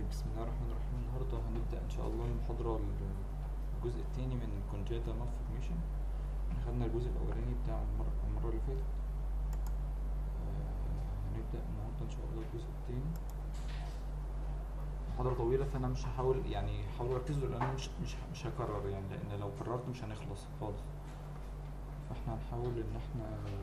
بسم الله الرحمن الرحيم النهارده هنبدأ إن شاء الله المحاضرة الجزء التاني من congenital malformation احنا خدنا الجزء الأولاني بتاع المرة, المرة اللي فاتت آه، هنبدأ النهارده إن شاء الله الجزء التاني محاضرة طويلة فأنا مش هحاول يعني حاولوا ركزوا لأن أنا مش مش مش هكرر يعني لأن لو كررت مش هنخلص خالص فاحنا هنحاول إن احنا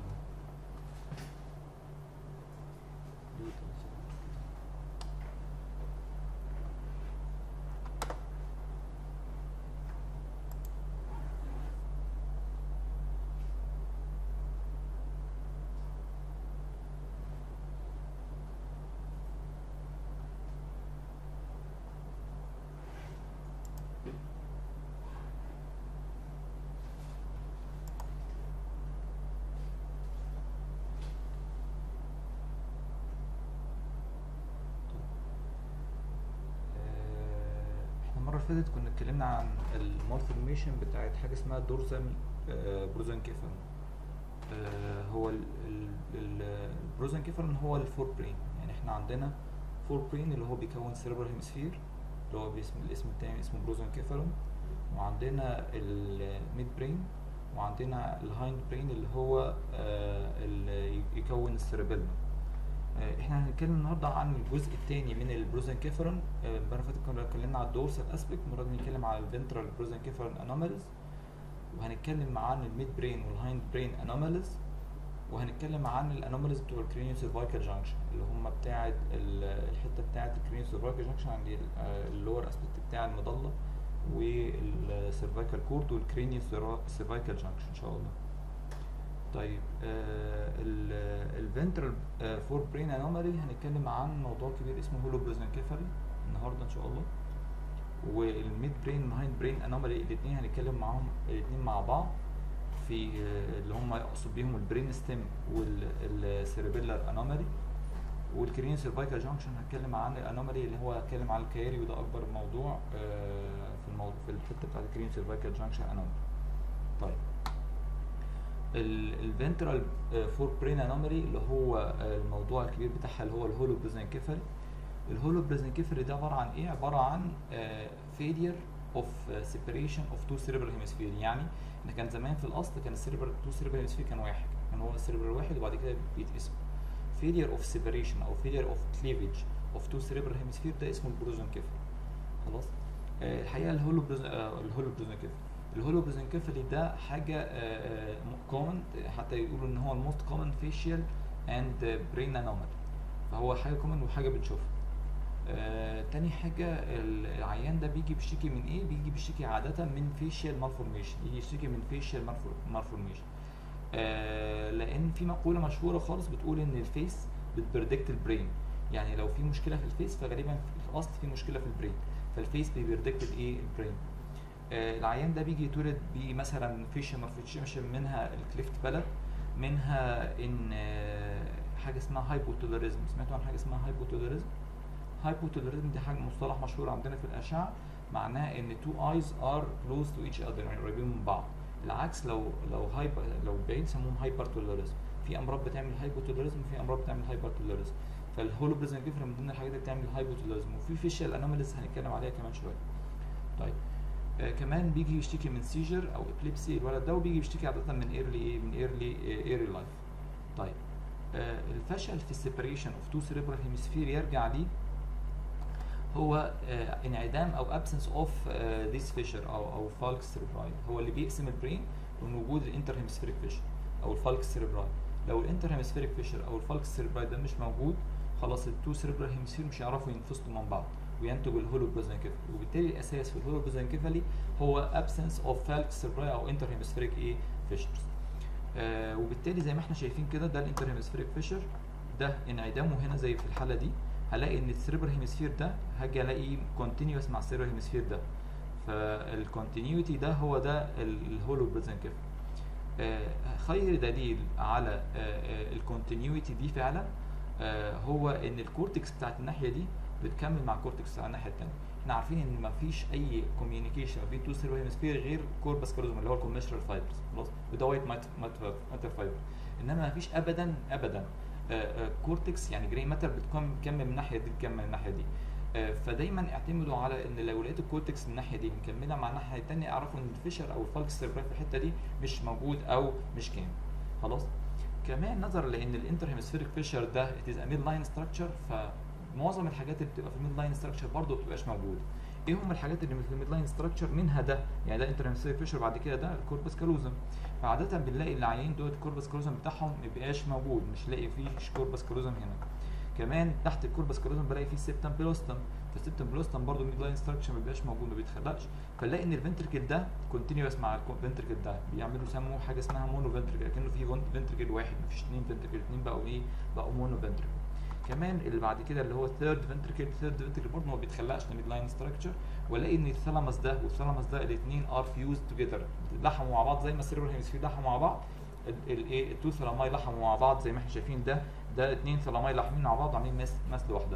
آه، احنا المرة اللي فاتت كنا اتكلمنا عن المالفورميشن بتاعت حاجة اسمها دورزال بروزنكيفالون هو البروزنكيفالون هو الفور برين يعني احنا عندنا فور برين اللي هو بيكون سيربرال هيمسفير اللي هو باسم الاسم التاني اسمه بروزنكيفالون وعندنا الميد برين وعندنا الهايند برين اللي هو آه، اللي يكون السيربيلم آه، احنا هنتكلم النهارده عن الجزء الثاني من البروزنكيفالون آه، المره اللي فاتت كنا اتكلمنا على الدورسال اسبيكت المره دي هنتكلم على الفنترال بروزنكيفالون انوماليز وهنتكلم عن الميد برين والهايند برين انوماليز وهنتكلم عن الانوماليز بتوع الكرينيو سيرفايكال جانكشن اللي هم بتاعه ال- الحته بتاعه الكرينيو سيرفايكال جانكشن عند ال- آه، اللور اسبيكت بتاع المظله والسيرفايكال كورد والكرينيو سيرفايكال جانكشن ان شاء الله طيب الفنترال فور برين انومالي هنتكلم عن موضوع كبير اسمه هولو بريزنكيفالي النهارده ان شاء الله والميد برين والهايند برين انومالي الاثنين هنتكلم معاهم الاثنين مع بعض في آه، اللي هم يقصد بيهم البرين ستيم والسيربيلر انومالي والكرين سيرفايكال جانكشن هتكلم عن الانومالي اللي هو هتكلم على الكياري وده اكبر موضوع آه، في الموضوع في الحته بتاعت الكرين سيرفايكال جانكشن انومالي طيب الفنترال فور برين انومالي اللي هو آه، الموضوع الكبير بتاعها اللي هو الهولو بريزنكيفالي الهولو بريزنكيفالي ده عباره عن ايه عباره عن فيلير اوف سيبريشن اوف تو سيريبرال هيمسفير يعني ان كان زمان في الاصل كان السيريبرال تو سيريبرال هيمسفير كان واحد كان هو السيريبرال واحد وبعد كده بيتقسم فيلير اوف سيبريشن او فيلير اوف كليفج اوف تو سيريبرال هيمسفير ده اسمه البروزنكيفالي خلاص آه، الحقيقه الهولو بريز... آه، الهولو بريزنكيفالي الهولو بريزنكيفالي ده حاجه كومن حتى يقولوا ان هو الموست كومن فيشيال اند برين انومالي فهو حاجه كومن وحاجه بنشوفها آه، تاني حاجة ال- العيان ده بيجي بيشتكي من ايه؟ بيجي بيشتكي عادة من فيشيال مالفورميشن، يجي يشتكي من فيشيال مالفورميشن. آه لأن في مقولة مشهورة خالص بتقول إن الفيس بتبردكت البرين، يعني لو في مشكلة في الفيس فغالبا في الأصل في مشكلة في البرين، فالفيس بيبردكت الايه؟ البرين. آه العيان ده بيجي يتولد بمثلا فيشيال مالفورميشن منها الكليفت بلد، منها ان آه حاجة اسمها هايبوتولاريزم، سمعتوا عن حاجة اسمها هايبوتولاريزم؟ هايبوتولاريزم دي حاجه مصطلح مشهور عندنا في الاشعه معناها ان تو ايز ار كلوز تو ايتش اذر يعني قريبين من بعض العكس لو لو هايبر لو بعيد يسموهم هايبر تولاريزم في امراض بتعمل هايبوتولاريزم وفي امراض بتعمل هايبر تولاريزم فالهولو بريزنكيفر من ضمن الحاجات اللي بتعمل هايبوتولاريزم وفي فيشيال انوماليز هنتكلم عليها كمان شويه طيب آه كمان بيجي يشتكي من سيجر او ابليبسي الولد ده وبيجي يشتكي عاده من ايرلي ايه من ايرلي ايرلي لايف طيب آه الفشل في السيبريشن اوف تو سيريبرال هيمسفير يرجع ليه هو آه، انعدام او absence of آه، this fissure او او falx cerebri هو اللي بيقسم البرين من وجود الانتر هيمسفيريك فيشر او الفالكس cerebri لو الانتر هيمسفيريك فيشر او الفالكس cerebri ده مش موجود خلاص التو سيربرال هيمسفير مش هيعرفوا ينفصلوا من بعض وينتج الهولو بريزنكيفالي وبالتالي الاساس في الهولو بريزنكيفالي هو absence of falx cerebri او انتر هيمسفيريك ايه فيشرز آه وبالتالي زي ما احنا شايفين كده ده الانتر هيمسفيريك فيشر ده انعدامه هنا زي في الحاله دي هلاقي ان السيربر هيمسفير ده هاجي الاقي كونتينيوس مع السيربر هيمسفير ده فالكونتينيوتي ده هو ده الهولو بريزنكيف خير دليل على الكونتينيوتي دي فعلا آه، هو ان الكورتكس بتاعت الناحيه دي بتكمل مع الكورتكس بتاع الناحيه الثانيه احنا عارفين ان مفيش اي كوميونيكيشن بين تو سيربر هيمسفير غير كوربس كالوزوم اللي هو الكوميشرال فايبرز خلاص وده وايت ماتر فايبر انما مفيش ابدا ابدا كورتكس يعني جراي ماتر بتكون بتكمل من الناحيه دي بتكمل من الناحيه دي آه، فدايما اعتمدوا على ان لو لقيت الكورتكس من الناحيه دي مكمله مع الناحيه الثانيه اعرفوا ان الفيشر او الفالكس سيربرال في الحته دي مش موجود او مش كامل خلاص كمان نظرا لان الانتر هيمسفيريك فيشر ده ات از ميد لاين ستراكشر فمعظم الحاجات اللي بتبقى في الميد لاين ستراكشر برضه ما بتبقاش موجوده ايه هم الحاجات اللي في الميد لاين ستراكشر منها ده يعني ده انتر هيمسفيريك فيشر بعد كده ده الكوربس كالوزم فعاده بنلاقي العيانين دول الكوربس كالوزم بتاعهم ما بيبقاش موجود مش لاقي فيه كوربس كالوزم هنا كمان تحت الكوربس كالوزم بلاقي فيه سيبتم بلوستم فالسيبتم بلوستم برضه ميد لاين ستراكشر ما بيبقاش موجود ما بيتخلقش فنلاقي ان الفنتركل ده كونتينيوس مع الفنتركل ده بيعملوا يسموا حاجه اسمها مونو فنتركل كانه في فنتركل واحد مفيش اثنين فنتركل اثنين بقوا ايه بقوا مونو فنتركل كمان اللي بعد كده اللي هو الثيرد فنتركل الثيرد فنتركل برضه ما بيتخلقش ميد لاين ستراكشر والاقي ان الثالاموس ده والثالاموس ده الاثنين ار فيوز توجذر لحموا مع بعض زي ما السيربرال هيمسفير لحموا مع بعض الايه التو ثلاماي لحموا مع بعض زي ما احنا شايفين ده ده اثنين ثلاماي لاحمين مع بعض وعاملين ماس ماس لوحدها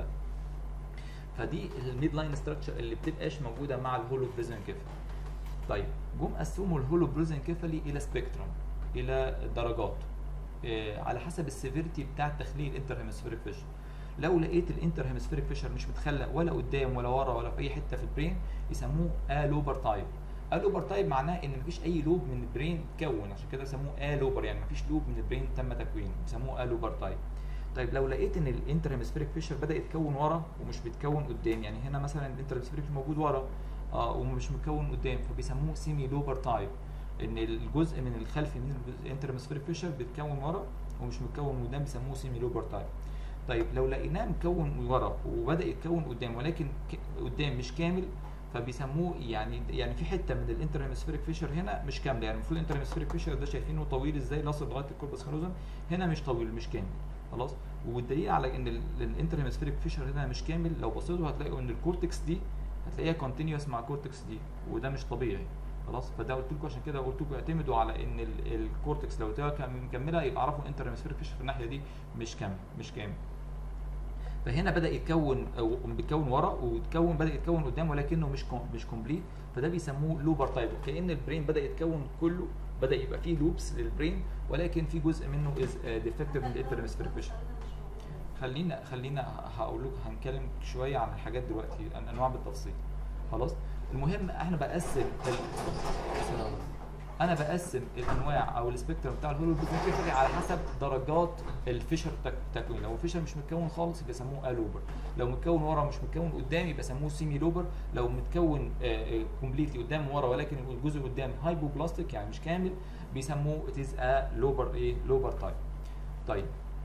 فدي الميد لاين ستراكشر اللي بتبقاش موجوده مع الهولو بريزن كيفالي طيب جم قسموا الهولو بريزن كيفالي الى سبيكترم الى درجات إيه على حسب السيفيريتي بتاع تخليل الانتر هيمسفيريك فيشر لو لقيت الانتر هيمسفيريك فيشر مش متخلق ولا قدام ولا ورا ولا في اي حته في البرين يسموه الوبر تايب الوبر تايب معناه ان مفيش اي لوب من البرين اتكون عشان كده سموه الوبر يعني مفيش لوب من البرين تم تكوينه بيسموه الوبر تايب طيب لو لقيت ان الانتر هيمسفيريك فيشر بدا يتكون ورا ومش بيتكون قدام يعني هنا مثلا الانتر هيمسفيريك موجود ورا اه ومش متكون قدام فبيسموه سيمي لوبر تايب ان الجزء من الخلفي من الانتر هيمسفيريك فيشر بيتكون ورا ومش متكون قدام بيسموه سيمي لوبر تايب طيب لو لقيناه مكون ورا وبدا يتكون قدام ولكن قدام مش كامل فبيسموه يعني يعني في حته من الانتر هيمسفيريك فيشر هنا مش كامله يعني المفروض الانتر هيمسفيريك فيشر ده شايفينه طويل ازاي لاصق لغايه الكوربس كالوزم هنا مش طويل مش كامل خلاص والدليل على ان الانتر هيمسفيريك فيشر هنا مش كامل لو بصيتوا هتلاقوا ان الكورتكس دي هتلاقيها كونتينيوس مع الكورتكس دي وده مش طبيعي خلاص فده قلت لكم عشان كده قلت لكم اعتمدوا على ان الكورتكس لو تبقى مكمله يبقى اعرفوا الانتر هيمسفيريك فيشر في الناحيه دي مش كامل مش كامل فهنا بدا يتكون او بيتكون ورا ويتكون بدا يتكون قدام ولكنه مش مش كومبليت فده بيسموه لوبر تايب كان البرين بدا يتكون كله بدا يبقى فيه لوبس للبرين ولكن في جزء منه از ديفكتيف من الانتر هيمسفيريك فيشر خلينا خلينا هقول لكم هنتكلم شويه عن الحاجات دلوقتي انواع بالتفصيل خلاص المهم احنا بقسم انا بقسم الانواع او السبيكترم بتاع الهولو بيزنكيفري على حسب درجات الفيشر تكوين لو الفيشر مش متكون خالص يبقى يسموه الوبر لو متكون ورا مش متكون قدام يبقى يسموه سيمي لوبر لو متكون كومبليتلي قدام ورا ولكن الجزء قدام هايبوبلاستيك يعني مش كامل بيسموه اتيز ا لوبر ايه لوبر تايب طيب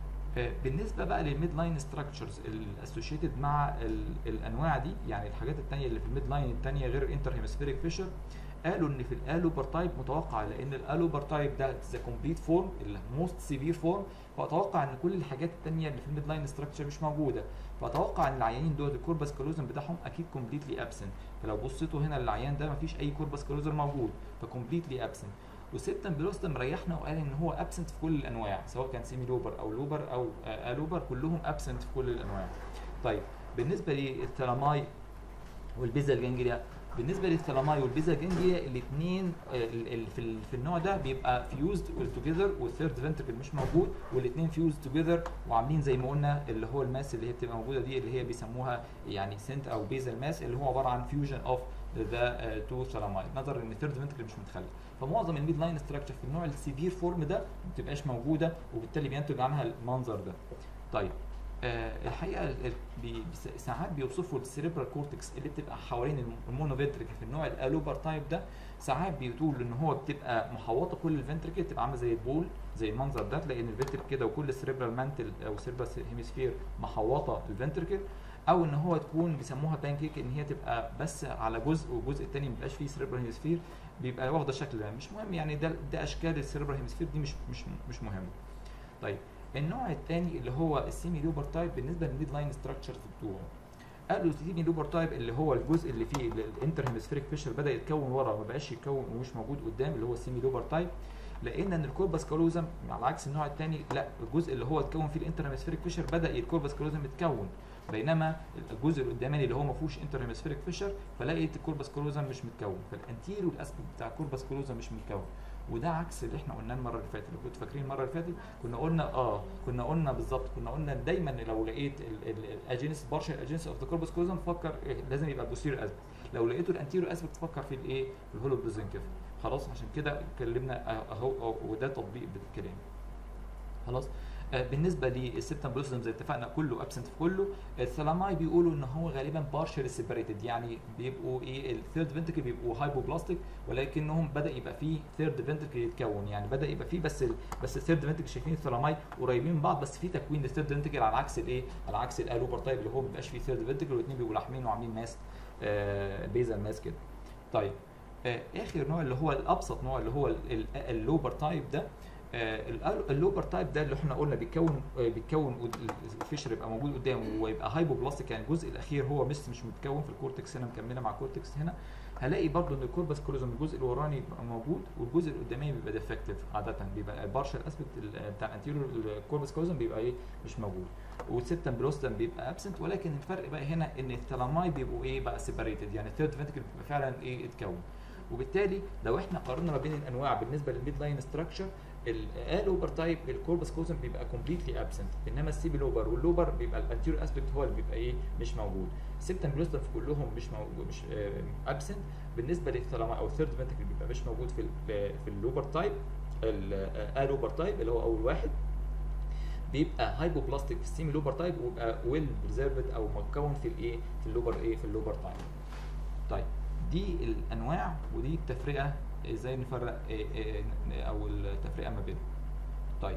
بالنسبه بقى للميد لاين ستراكشرز الاسوشيتد مع الانواع دي يعني الحاجات الثانيه اللي في الميد لاين الثانيه غير الانتر هيمسفيريك فيشر قالوا ان في الالوبر تايب متوقع لان الالوبر تايب ده ذا كومبليت فورم الموست سيفير فورم فاتوقع ان كل الحاجات الثانيه اللي في الميد لاين ستراكشر مش موجوده فاتوقع ان العيانين دول الكوربس كالوزم بتاعهم اكيد كومبليتلي ابسنت فلو بصيتوا هنا للعيان ده مفيش اي كوربس كالوزم موجود فكومبليتلي ابسنت والسيبتم بلوستم ريحنا وقال ان هو ابسنت في كل الانواع سواء كان سيمي لوبر او لوبر او الوبر كلهم ابسنت في كل الانواع طيب بالنسبه للثلاماي والبيزا الجانجليا بالنسبه للثلاماي والبيزا جانجليا الاثنين في في النوع ده بيبقى فيوزد توجذر والثيرد فنتركل مش موجود والاثنين فيوزد توجذر وعاملين زي ما قلنا اللي هو الماس اللي هي بتبقى موجوده دي اللي هي بيسموها يعني سنت او بيزا الماس اللي هو عباره عن فيوجن اوف ذا تو ثلاماي نظرا ان الثيرد فنتركل مش متخلق فمعظم الميد لاين ستراكشر في النوع السيفير فورم ده ما بتبقاش موجوده وبالتالي بينتج عنها المنظر ده طيب آه الحقيقه بي ساعات بيوصفوا السيريبرال كورتكس اللي بتبقى حوالين المونوفنتريك في النوع الالوبر تايب ده ساعات بيقول ان هو بتبقى محوطه كل الفنتريكل تبقى عامله زي البول زي المنظر ده تلاقي ان الفنتريكل كده وكل السيريبرال مانتل او السيريبرال هيمسفير محوطه الفنتريكل او ان هو تكون بيسموها بانكيك ان هي تبقى بس على جزء والجزء الثاني ما بيبقاش فيه سيريبرال هيمسفير بيبقى واخده شكل ده مش مهم يعني ده ده اشكال السيريبرال هيمسفير دي مش مش مش مهمه طيب النوع الثاني اللي هو السيمي لوبر تايب بالنسبه للميد لاين ستراكشرز بتوعه قالوا السيمي لوبر تايب اللي هو الجزء اللي فيه الانتر هيمسفيريك فيشر بدا يتكون ورا ما بقاش يتكون ومش موجود قدام اللي هو السيمي لوبر تايب لقينا ان الكوربس كالوزم على عكس النوع الثاني لا الجزء اللي هو اتكون فيه الانتر هيمسفيريك فيشر بدا الكوربس كالوزم يتكون بينما الجزء القداماني اللي هو ما فيهوش انتر هيمسفيريك فيشر فلقيت الكوربس كالوزم مش متكون فالانتيريور اسبكت بتاع الكوربس كالوزم مش متكون وده عكس اللي احنا قلناه المره اللي فاتت لو كنتوا فاكرين المره اللي فاتت كنا قلنا اه كنا قلنا بالظبط كنا قلنا دايما لو لقيت الاجينس بارشل اجينس اوف ذا كوربس كوزم فكر إيه لازم يبقى البوستيريور اسبكت لو لقيته الانتيريور اسبكت فكر في الايه في الهولو بلوزنكيفالي خلاص عشان كده اتكلمنا اهو أهو- وده تطبيق بالكلام خلاص آه، بالنسبه للسبتم بلوسم زي اتفقنا كله ابسنت في كله الثلاماي بيقولوا ان هو غالبا بارشل سيبريتد يعني بيبقوا ايه الثيرد فنتركل بيبقوا هايبوبلاستيك ولكنهم بدا يبقى فيه ثيرد فنتركل يتكون يعني بدا يبقى فيه بس ال بس الثيرد فنتركل شايفين الثلاماي قريبين من بعض بس في تكوين للثيرد فنتركل على عكس الايه على عكس الالوبر تايب اللي هو ما بيبقاش فيه ثيرد فنتركل والاثنين بيبقوا لاحمين وعاملين ماس آه بيزل ماس كده طيب آه اخر نوع اللي هو الابسط نوع اللي هو ال- ال- اللوبر تايب ده آه، ال- اللوبر تايب ده اللي احنا قلنا بيتكون آه، بيتكون قد- الفيشر يبقى موجود قدامه ويبقى هايبوبلاستيك يعني الجزء الاخير هو مش مش متكون في الكورتكس هنا مكمله مع الكورتكس هنا هلاقي برضو ان الكوربس كولوزوم الجزء الوراني بيبقى موجود والجزء القدامي بيبقى ديفكتيف عاده بيبقى البارشل اسبكت بتاع الانتيريور الكوربس كولوزوم بيبقى ايه مش موجود والسبتم بلوستم بيبقى ابسنت ولكن الفرق بقى هنا ان الثلاماي بيبقوا ايه بقى سيبريتد يعني الثيرد فنتكل بيبقى فعلا ايه اتكون وبالتالي لو احنا قارنا ما بين الانواع بالنسبه للميد لاين ستراكشر الاوبر تايب الكوربس كوزم بيبقى كومبليتلي ابسنت انما السيبي لوبر واللوبر بيبقى الانتيريور اسبكت هو اللي بيبقى ايه مش موجود السبتم بلوستم في كلهم مش موجود مش ابسنت بالنسبه للثلاماي او الثيرد فنتكل بيبقى مش موجود في ال في اللوبر تايب الالوبر تايب اللي هو اول واحد بيبقى هايبوبلاستيك في السيمي لوبر تايب ويبقى ويل بريزرفد او متكون في الايه في اللوبر ايه في اللوبر تايب طيب دي الانواع ودي التفرقه ازاي نفرق إيه إيه او التفرقه ما بينهم طيب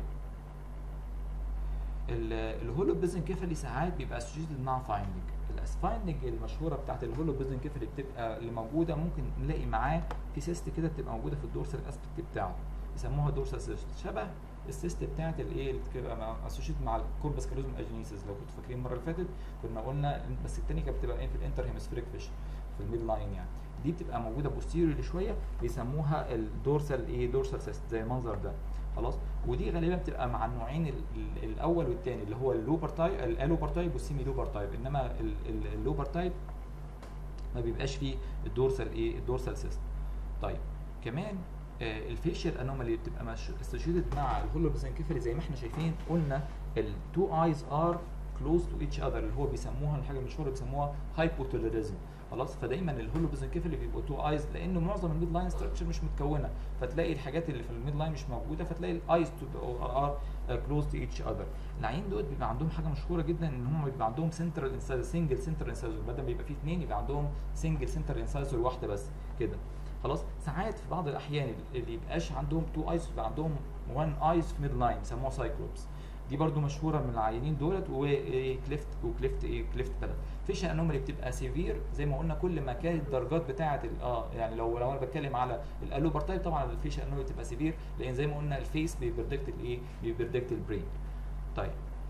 الهولو بيزن كيفالي ساعات بيبقى اسوشيتد مع فايندنج الفايندنج المشهوره بتاعت الهولو بيزن كيفالي بتبقى اللي موجوده ممكن نلاقي معاه في سيست كده بتبقى موجوده في الدورسال اسبكت بتاعه يسموها دورسال سيست شبه السيست بتاعت الايه اللي بتبقى اسوشيتد مع الكوربس كالوزم اجينيسيس لو كنتوا فاكرين المره اللي فاتت كنا قلنا بس التانية كانت بتبقى ايه في الانتر هيمسفيريك فيش في الميد لاين يعني دي بتبقى موجوده بوستيريورلي شويه بيسموها الدورسال ايه دورسال سيست زي المنظر ده خلاص ودي غالبا بتبقى مع النوعين ال- ال- الاول والثاني اللي هو اللوبر تايب الالوبر تايب والسيمي لوبر تايب انما ال- ال- اللوبر تايب ما بيبقاش فيه الدورسال ايه الدورسال سيست طيب كمان آه الفيشيال انومالي بتبقى اسوشيتد مع الهولو بيزنكيفالي زي ما احنا شايفين قلنا التو ايز ار كلوز تو ايتش اذر اللي هو بيسموها الحاجه المشهوره بيسموها هايبوتوليريزم خلاص فدايما الهولو بيزنكيفالي بيبقوا تو ايز لان معظم الميد لاين ستراكشر مش متكونه فتلاقي الحاجات اللي في الميد لاين مش موجوده فتلاقي الايز ار كلوز تو ايتش اذر العين دول بيبقى عندهم حاجه مشهوره جدا ان هم بيبقى عندهم سنترال انسايزر سنجل سنترال انسايزر بدل ما يبقى فيه اثنين يبقى عندهم سنجل سنترال انسايزر واحده بس كده خلاص ساعات في بعض الاحيان اللي يبقاش عندهم تو ايز يبقى عندهم وان ايز في ميد لاين بيسموها سايكلوبس دي برضو مشهوره من العيانين دولت وكليفت وكليفت ايه كليفت بلد فيش انومالي بتبقى سيفير زي ما قلنا كل ما كانت الدرجات بتاعه ال- اه يعني لو لو انا بتكلم على الالوبر تايب طبعا الفيش انومالي بتبقى سيفير لان زي ما قلنا الفيس بيبردكت الايه بيبردكت البرين طيب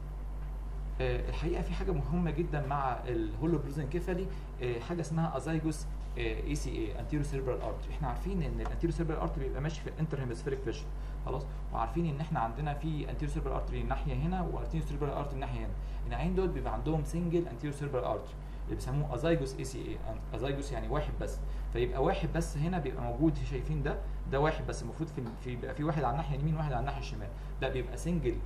آه، الحقيقه في حاجه مهمه جدا مع الهولو بريزن كيفالي آه، حاجه اسمها ازايجوس اي سي اي انتيرو سيربرال ارتري احنا عارفين ان الانتيرو سيربرال ارتري بيبقى ماشي في الانتر هيمسفيريك فيشن خلاص وعارفين ان احنا عندنا في انتيرو سيربرال ارتري ناحيه هنا وانتيرو سيربرال ارتري ناحيه هنا العين دول بيبقى عندهم سنجل انتيرو سيربرال ارتري اللي بيسموه ازايجوس اي سي اي ازايجوس يعني واحد بس فيبقى واحد بس هنا بيبقى موجود شايفين ده ده واحد بس المفروض في في بيبقى في واحد على الناحيه اليمين وواحد على الناحيه الشمال ده بيبقى سنجل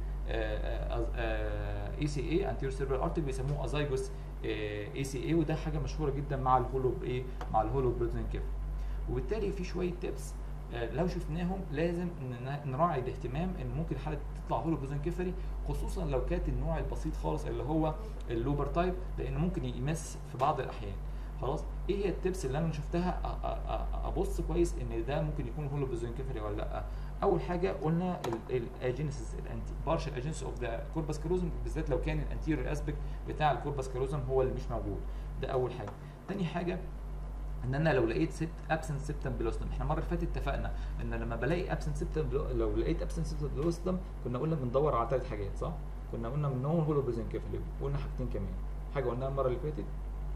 اي سي اي انتيرو سيربرال ارتري بيسموه ازايجوس اي سي اي وده حاجه مشهوره جدا مع الهولو ايه مع الهولو بروتين كيف وبالتالي في شويه تيبس آه، لو شفناهم لازم ن- نراعي الاهتمام ان ممكن الحاله تطلع هولو بروزن كيفري خصوصا لو كانت النوع البسيط خالص اللي هو اللوبر تايب لان ممكن يمس في بعض الاحيان خلاص ايه هي التبس اللي انا شفتها أ- أ- أ- ابص كويس ان ده ممكن يكون هولو بروزن كيفري ولا لا اول حاجه قلنا الاجينيسيس الانتي بارشال اجينيسيس اوف ذا كوربس كاروزم بالذات لو كان الانتيريور اسبكت بتاع الكوربس كاروزم هو اللي مش موجود ده اول حاجه تاني حاجه ان انا لو لقيت سبت ابسنت سبتم بلوستم احنا المره اللي فاتت اتفقنا ان لما بلاقي ابسنت سبتم لو لقيت ابسنت سبتم بلوستم كنا قلنا بندور على ثلاث حاجات صح؟ كنا قلنا من نوع هولو بريزنكيفالي وقلنا حاجتين كمان حاجه قلناها المره اللي فاتت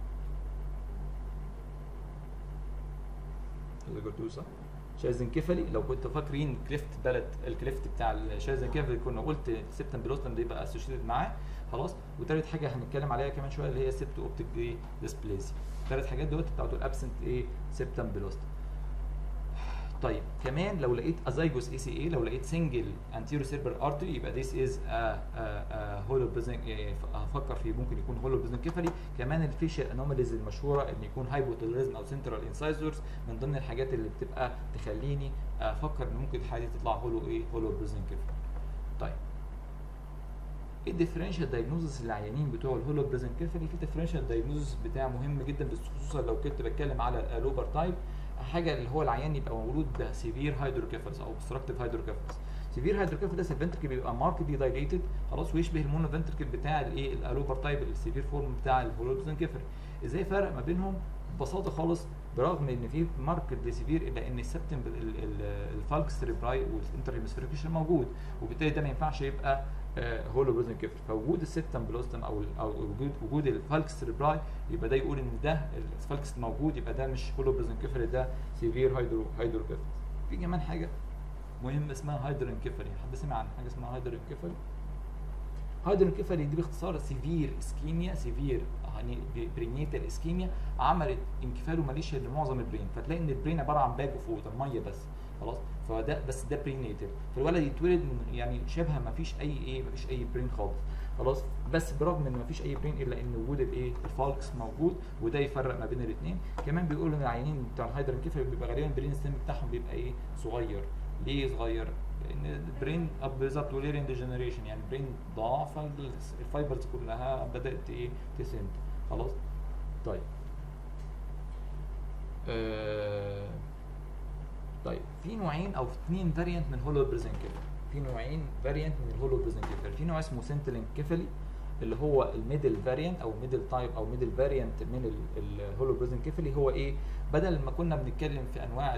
اللي قلتوه صح؟ شايزنكيفالي لو كنتوا فاكرين كليفت بلد الكليفت بتاع الشايزنكيفالي كنا قلت سبتم بلوستم دي بقى اسوشيتد معاه خلاص وتالت حاجه هنتكلم عليها كمان شويه اللي هي سبتو اوبتيك ايه ديسبليزي الثلاث حاجات دول بتاعت الابسنت ايه سبتم بلوستم طيب كمان لو لقيت ازايجوس اي سي اي لو لقيت سنجل انتيرو سيربر ارتري يبقى ذيس از هولو بريزن افكر في ممكن يكون هولو بريزن كيفالي كمان الفيشل انوماليز المشهوره ان يكون هايبوتيلوريزم او سنترال انسايزرز من ضمن الحاجات اللي بتبقى تخليني افكر ان ممكن الحاله دي تطلع هولو ايه هولو بريزن كيفالي طيب ايه الديفرنشال دايجنوزس للعيانين بتوع الهولو بريزن كيفالي في ديفرنشال دايجنوزس بتاع مهم جدا بس خصوصا لو كنت بتكلم على الالوبر تايب حاجه اللي هو العيان يبقى مولود بسيفير هيدروكيفالس او obstructive هيدروكيفالس سيفير هيدروكيفالس الفنتركل بيبقى ماركتلي دايليتد خلاص ويشبه المونو فنتركل بتاع الايه الالوبر تايب السيفير فورم بتاع الهولو بريزن كيفالي ازاي فرق ما بينهم ببساطه خالص برغم ان في ماركت سيفير الا ان السبتم الفالك سيريبراي والانتر هيمسفيريكيشن موجود وبالتالي ده ما ينفعش يبقى هولو بريزن كيفر فوجود السيبتم بلوستم او او وجود وجود الفالكس سيريبراي يبقى ده يقول ان ده الفالكس موجود يبقى ده مش هولو بريزن كيفر ده سيفير هيدرو هيدرو كيفر في كمان حاجه مهمه اسمها هايدرين كيفري حد سمع عن حاجه اسمها هايدرين كيفري هايدرين كيفري دي باختصار سيفير اسكيميا سيفير يعني برينيتال اسكيميا عملت انكفالوماليشيا لمعظم البرين فتلاقي ان البرين عباره عن باج اوف ووتر ميه بس خلاص فده بس ده برينيتال فالولد يتولد من يعني شبه ما فيش اي ايه ما فيش اي برين خالص خلاص بس برغم ان ما فيش اي برين الا ان وجود الايه الفالكس موجود وده يفرق ما بين الاثنين كمان بيقولوا ان العيانين بتوع الهايدرن كيفر بيبقى غالبا البرين ستيم بتاعهم بيبقى ايه صغير ليه صغير؟ لان البرين بالظبط وليرين ديجنريشن يعني البرين ضعف الفايبرز كلها بدات ايه تسند خلاص طيب آه طيب في نوعين او اثنين فاريانت من هولو بريزن كيفل في نوعين فاريانت من الهولو بريزن كيفل في نوع اسمه سنتلين كيفلي اللي هو الميدل فاريانت او ميدل تايب او ميدل فاريانت من الهولو بريزن كيفلي هو ايه بدل ما كنا بنتكلم في انواع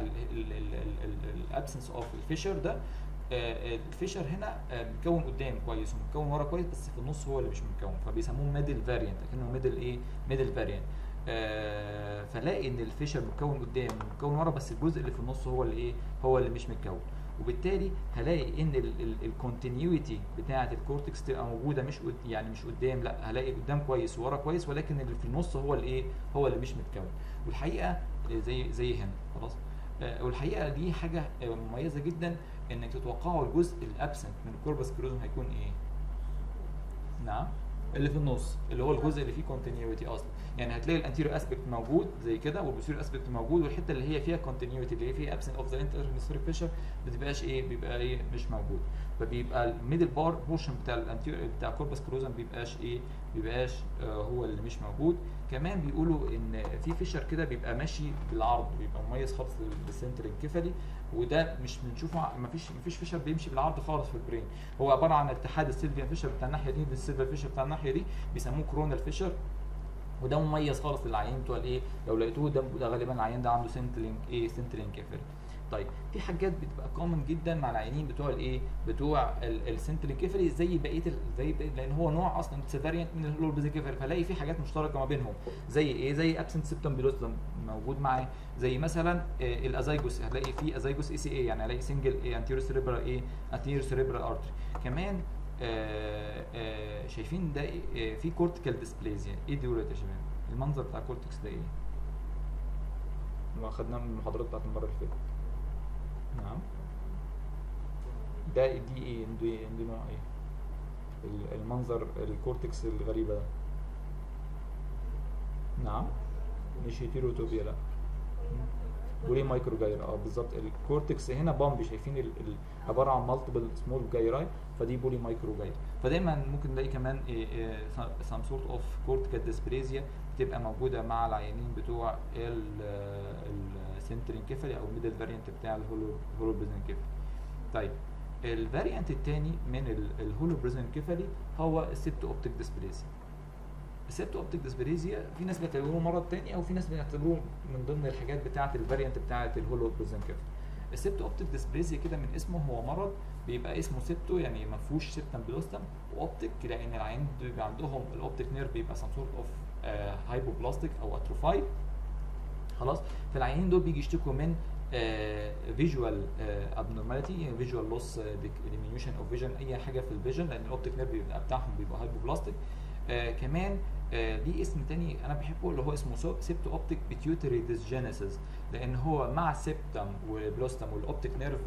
الابسنس اوف الفيشر ده الفيشر هنا متكون قدام كويس ومتكون ورا كويس بس في النص هو اللي مش متكون فبيسموه ميدل فاريانت كانه ميدل ايه ميدل فاريانت آه فلاقي ان الفيشر متكون قدام ومتكون ورا بس الجزء اللي في النص هو اللي ايه هو اللي مش متكون وبالتالي هلاقي ان الكونتينيوتي بتاعه الكورتكس تبقى موجوده مش قد يعني مش قدام لا هلاقي قدام كويس ورا كويس ولكن اللي في النص هو اللي ايه هو اللي مش متكون والحقيقه زي زي هنا خلاص آه والحقيقه دي حاجه مميزه جدا انك تتوقعوا الجزء الابسنت من الكوربس كلوزم هيكون ايه نعم اللي في النص اللي هو الجزء اللي فيه كونتينيوتي اصلا يعني هتلاقي الانتيريور اسبكت موجود زي كده والبوستيريور اسبكت موجود والحته اللي هي فيها كونتينيوتي اللي هي فيها ابسنت اوف ذا انترنسفيريك فيشر ما بتبقاش ايه بيبقى ايه مش موجود فبيبقى الميدل بار بورشن بتاع الانتيريور بتاع كوربس كلوزم بيبقاش ايه بيبقاش آه هو اللي مش موجود كمان بيقولوا ان في فيشر كده بيبقى ماشي بالعرض بيبقى مميز خالص للسنتر الكفلي وده مش بنشوفه ما فيش ما فيش فيشر بيمشي بالعرض خالص في البرين هو عباره عن اتحاد السيلفيان فيشر بتاع الناحيه دي بالسيلفيان فيشر بتاع الناحيه دي بيسموه كرونال فيشر وده مميز خالص للعيان بتوع الايه لو لقيتوه ده, ده غالبا العيان ده عنده سنتلينج ايه سنتلينج كافر طيب في حاجات بتبقى كومن جدا مع العيانين بتوع الايه بتوع السنتلينج كيفري زي بقيه زي بقية لان هو نوع اصلا فاريانت من الهولو بيزي كيفري فلاقي في حاجات مشتركه ما بينهم زي ايه زي ابسنت سيبتم بيلوستم موجود معاه زي مثلا إيه الازايجوس هتلاقي في ازايجوس اي سي اي يعني هلاقي سنجل ايه انتيريور سيريبرال ايه انتيريور سيريبرال ارتري كمان آآ آآ شايفين ده إيه في كورتيكال ديسبليزيا ايه دي يا شباب المنظر بتاع الكورتكس ده ايه ما خدناه من المحاضرات بتاعت المره اللي فاتت نعم ده دي ايه دي, دي نوع ايه المنظر الكورتكس الغريبه ده نعم مش هيتيروتوبيا لا وليه مايكرو جاير اه بالظبط الكورتكس هنا بامبي شايفين ال ال عباره عن مالتيبل سمول جايراي فدي بولي مايكرو جاير فدايما ممكن نلاقي كمان سام سورت اوف كورتيكال ديسبريزيا بتبقى موجوده مع العيانين بتوع السنترين كيفالي او ميدل فاريانت بتاع الهولو هولو بريزن كيفالي طيب الفاريانت الثاني من الهولو بريزن كيفالي هو السيبت اوبتيك ديسبريزيا السيبت اوبتيك ديسبريزيا في ناس بيعتبروه مرض تاني او في ناس بيعتبروه من ضمن الحاجات بتاعه الفاريانت بتاعه الهولو بريزن كيفالي السيبت اوبتيك ديسبريزيا كده من اسمه هو مرض بيبقى اسمه سيبتو يعني ما فيهوش سيبتم بلوستم واوبتيك لان العيان بيبقى عندهم الاوبتيك نيرف بيبقى سم سورت اوف هايبوبلاستيك او اتروفايد خلاص فالعيانين دول بيجي يشتكوا من فيجوال ابنورماليتي فيجوال لوس ديمينيوشن اوف فيجن اي حاجه في الفيجن لان الاوبتيك نيرف بيبقى بتاعهم بيبقى هايبوبلاستيك آه كمان آه ليه اسم تاني انا بحبه اللي هو اسمه سيبتو اوبتيك بيتيوتري ديسجينيسيس لان هو مع السيبتم والبلوستم والاوبتيك نيرف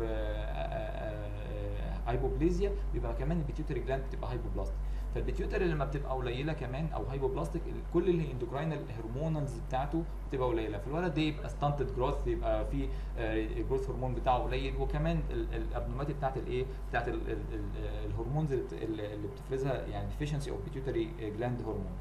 هايبوبليزيا بيبقى كمان البيتيوتري جلاند بتبقى هايبوبلاستيك فالبيتيوتري لما بتبقى قليله كمان او هايبوبلاستيك كل الاندوكراينال هرمونالز بتاعته بتبقى قليله فالولد ده يبقى ستانتد جروث يبقى في الجروث هرمون بتاعه قليل وكمان الابنوماتي بتاعت الايه بتاعت ال- ال- ال- الهرمونز اللي بت- اللي بتفرزها يعني ديفيشنسي اوف بيتيوتري جلاند هرمونز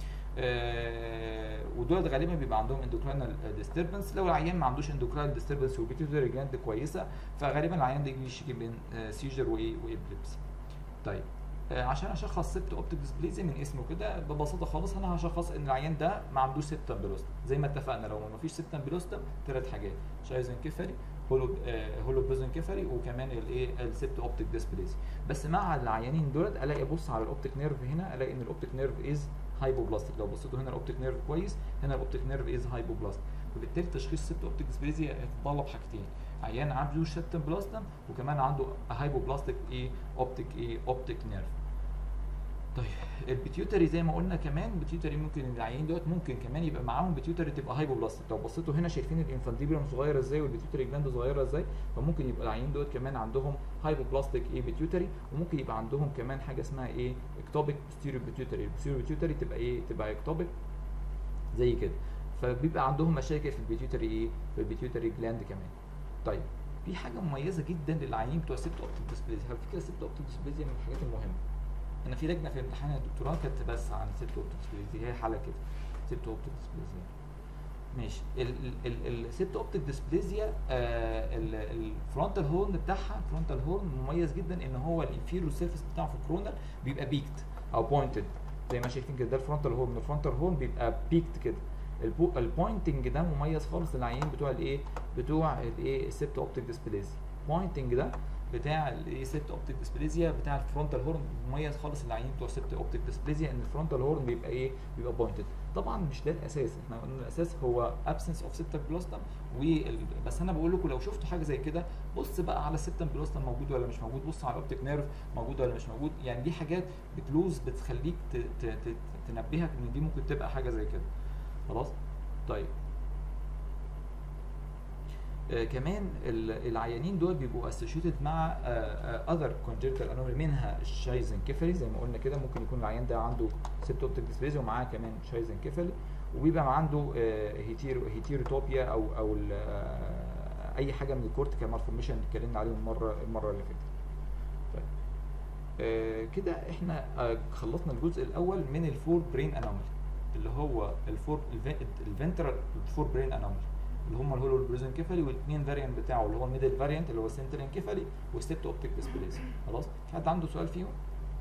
آه، ودول غالبا بيبقى عندهم اندوكراينال ديستربنس لو العيان ما عندوش اندوكراينال ديستربنس وبيتيوتري جلاند كويسه فغالبا العيان ده يجي يشتكي من سيجر وايه وابليبسي طيب آه، عشان اشخص سبت اوبتيك ديسبليزيا من اسمه كده ببساطه خالص انا هشخص ان العيان ده ما عندوش سبتم بلوستم زي ما اتفقنا لو ما فيش سبتم بلوستم ثلاث حاجات شايزن كفري هولو آه، هولو بوزن كفري وكمان الايه السبت اوبتيك ديسبليزيا بس مع العيانين دولت الاقي ابص على الاوبتيك نيرف هنا الاقي ان الاوبتيك نيرف از هايبوبلاستيك لو بصيتوا هنا الاوبتيك نيرف كويس هنا الاوبتيك نيرف از هايبوبلاستيك وبالتالي تشخيص سبت اوبتيك ديسبليزيا يتطلب حاجتين عيان عنده سبتم بلاستم وكمان عنده هايبوبلاستيك ايه اوبتيك ايه اوبتيك نيرف طيب البيتيوتري زي ما قلنا كمان بيتيوتري ممكن العيان دوت ممكن كمان يبقى معاهم بيتيوتري تبقى هايبوبلاستيك لو بصيتوا هنا شايفين الانفانتيبيوم صغيره ازاي والبيتيوتري جلاند صغيره ازاي فممكن يبقى العيان دوت كمان عندهم هايبوبلاستيك ايه بيتيوتري وممكن يبقى عندهم كمان حاجه اسمها ايه اكتوبيك ستيريو بيتيوتري الستيريو بيتيوتري تبقى ايه تبقى اكتوبيك زي كده فبيبقى عندهم مشاكل في البيتيوتري ايه في البيتيوتري جلاند كمان طيب في حاجه مميزه جدا للعيانين بتوع سيبت اوبتيك ديسبليزيا على فكره سيبت اوبتيك ديسبليزيا من الحاجات المهمه انا في لجنه في امتحان الدكتوراه كانت بس عن سيبت اوبتيك ديسبليزيا هي حاله كده سيبت اوبتيك ديسبليزيا ماشي السيبت اوبتيك ديسبليزيا الفرونتال هورن بتاعها الفرونتال هورن مميز جدا ان هو الانفيريور سيرفيس بتاعه في الكرونال بيبقى بيكت او بوينتد زي ما شايفين كده ده الفرونتال هورن الفرونتال هورن بيبقى بيكت كده البوينتنج ده مميز خالص للعيان بتوع الايه بتوع الايه السيبت اوبتيك ديسبليزيا البوينتنج ده بتاع الايه سيبت اوبتيك ديسبليزيا بتاع الفرونتال هورن مميز خالص للعيان بتوع سيبت اوبتيك ديسبليزيا ان الفرونتال هورن بيبقى ايه بيبقى بوينتد طبعا مش ده الاساس احنا قلنا الاساس هو ابسنس اوف سيبتم بلوستم وال... بس انا بقول لكم لو شفتوا حاجه زي كده بص بقى على السيبتم بلوستم موجود ولا مش موجود بص على الاوبتيك نيرف موجود ولا مش موجود يعني دي حاجات بتلوز بتخليك ت... ت... ت... تنبهك ان دي ممكن تبقى حاجه زي كده خلاص طيب آه كمان العيانين دول بيبقوا اسوشيتد مع اذر كونجنتال انومالي منها الشايزن كيفلي زي ما قلنا كده ممكن يكون العيان ده عنده سيبتوبتيك ديسبليزيا ومعاه كمان شايزن كيفلي وبيبقى عنده هيتيرو هيتيروتوبيا او او اي حاجه من الكورتيكال مالفورميشن اللي اتكلمنا عليهم المره المره اللي فاتت. طيب آه كده احنا آه خلصنا الجزء الاول من الفور برين انومالي اللي هو الفور الفنترال الفور برين انومالي اللي هم الهولو بريزن كيفالي والاثنين فاريانت بتاعه اللي هو الميدل فاريانت اللي هو السنترين كيفالي والستيبت اوبتيك ديسبليزيا خلاص في حد عنده سؤال فيهم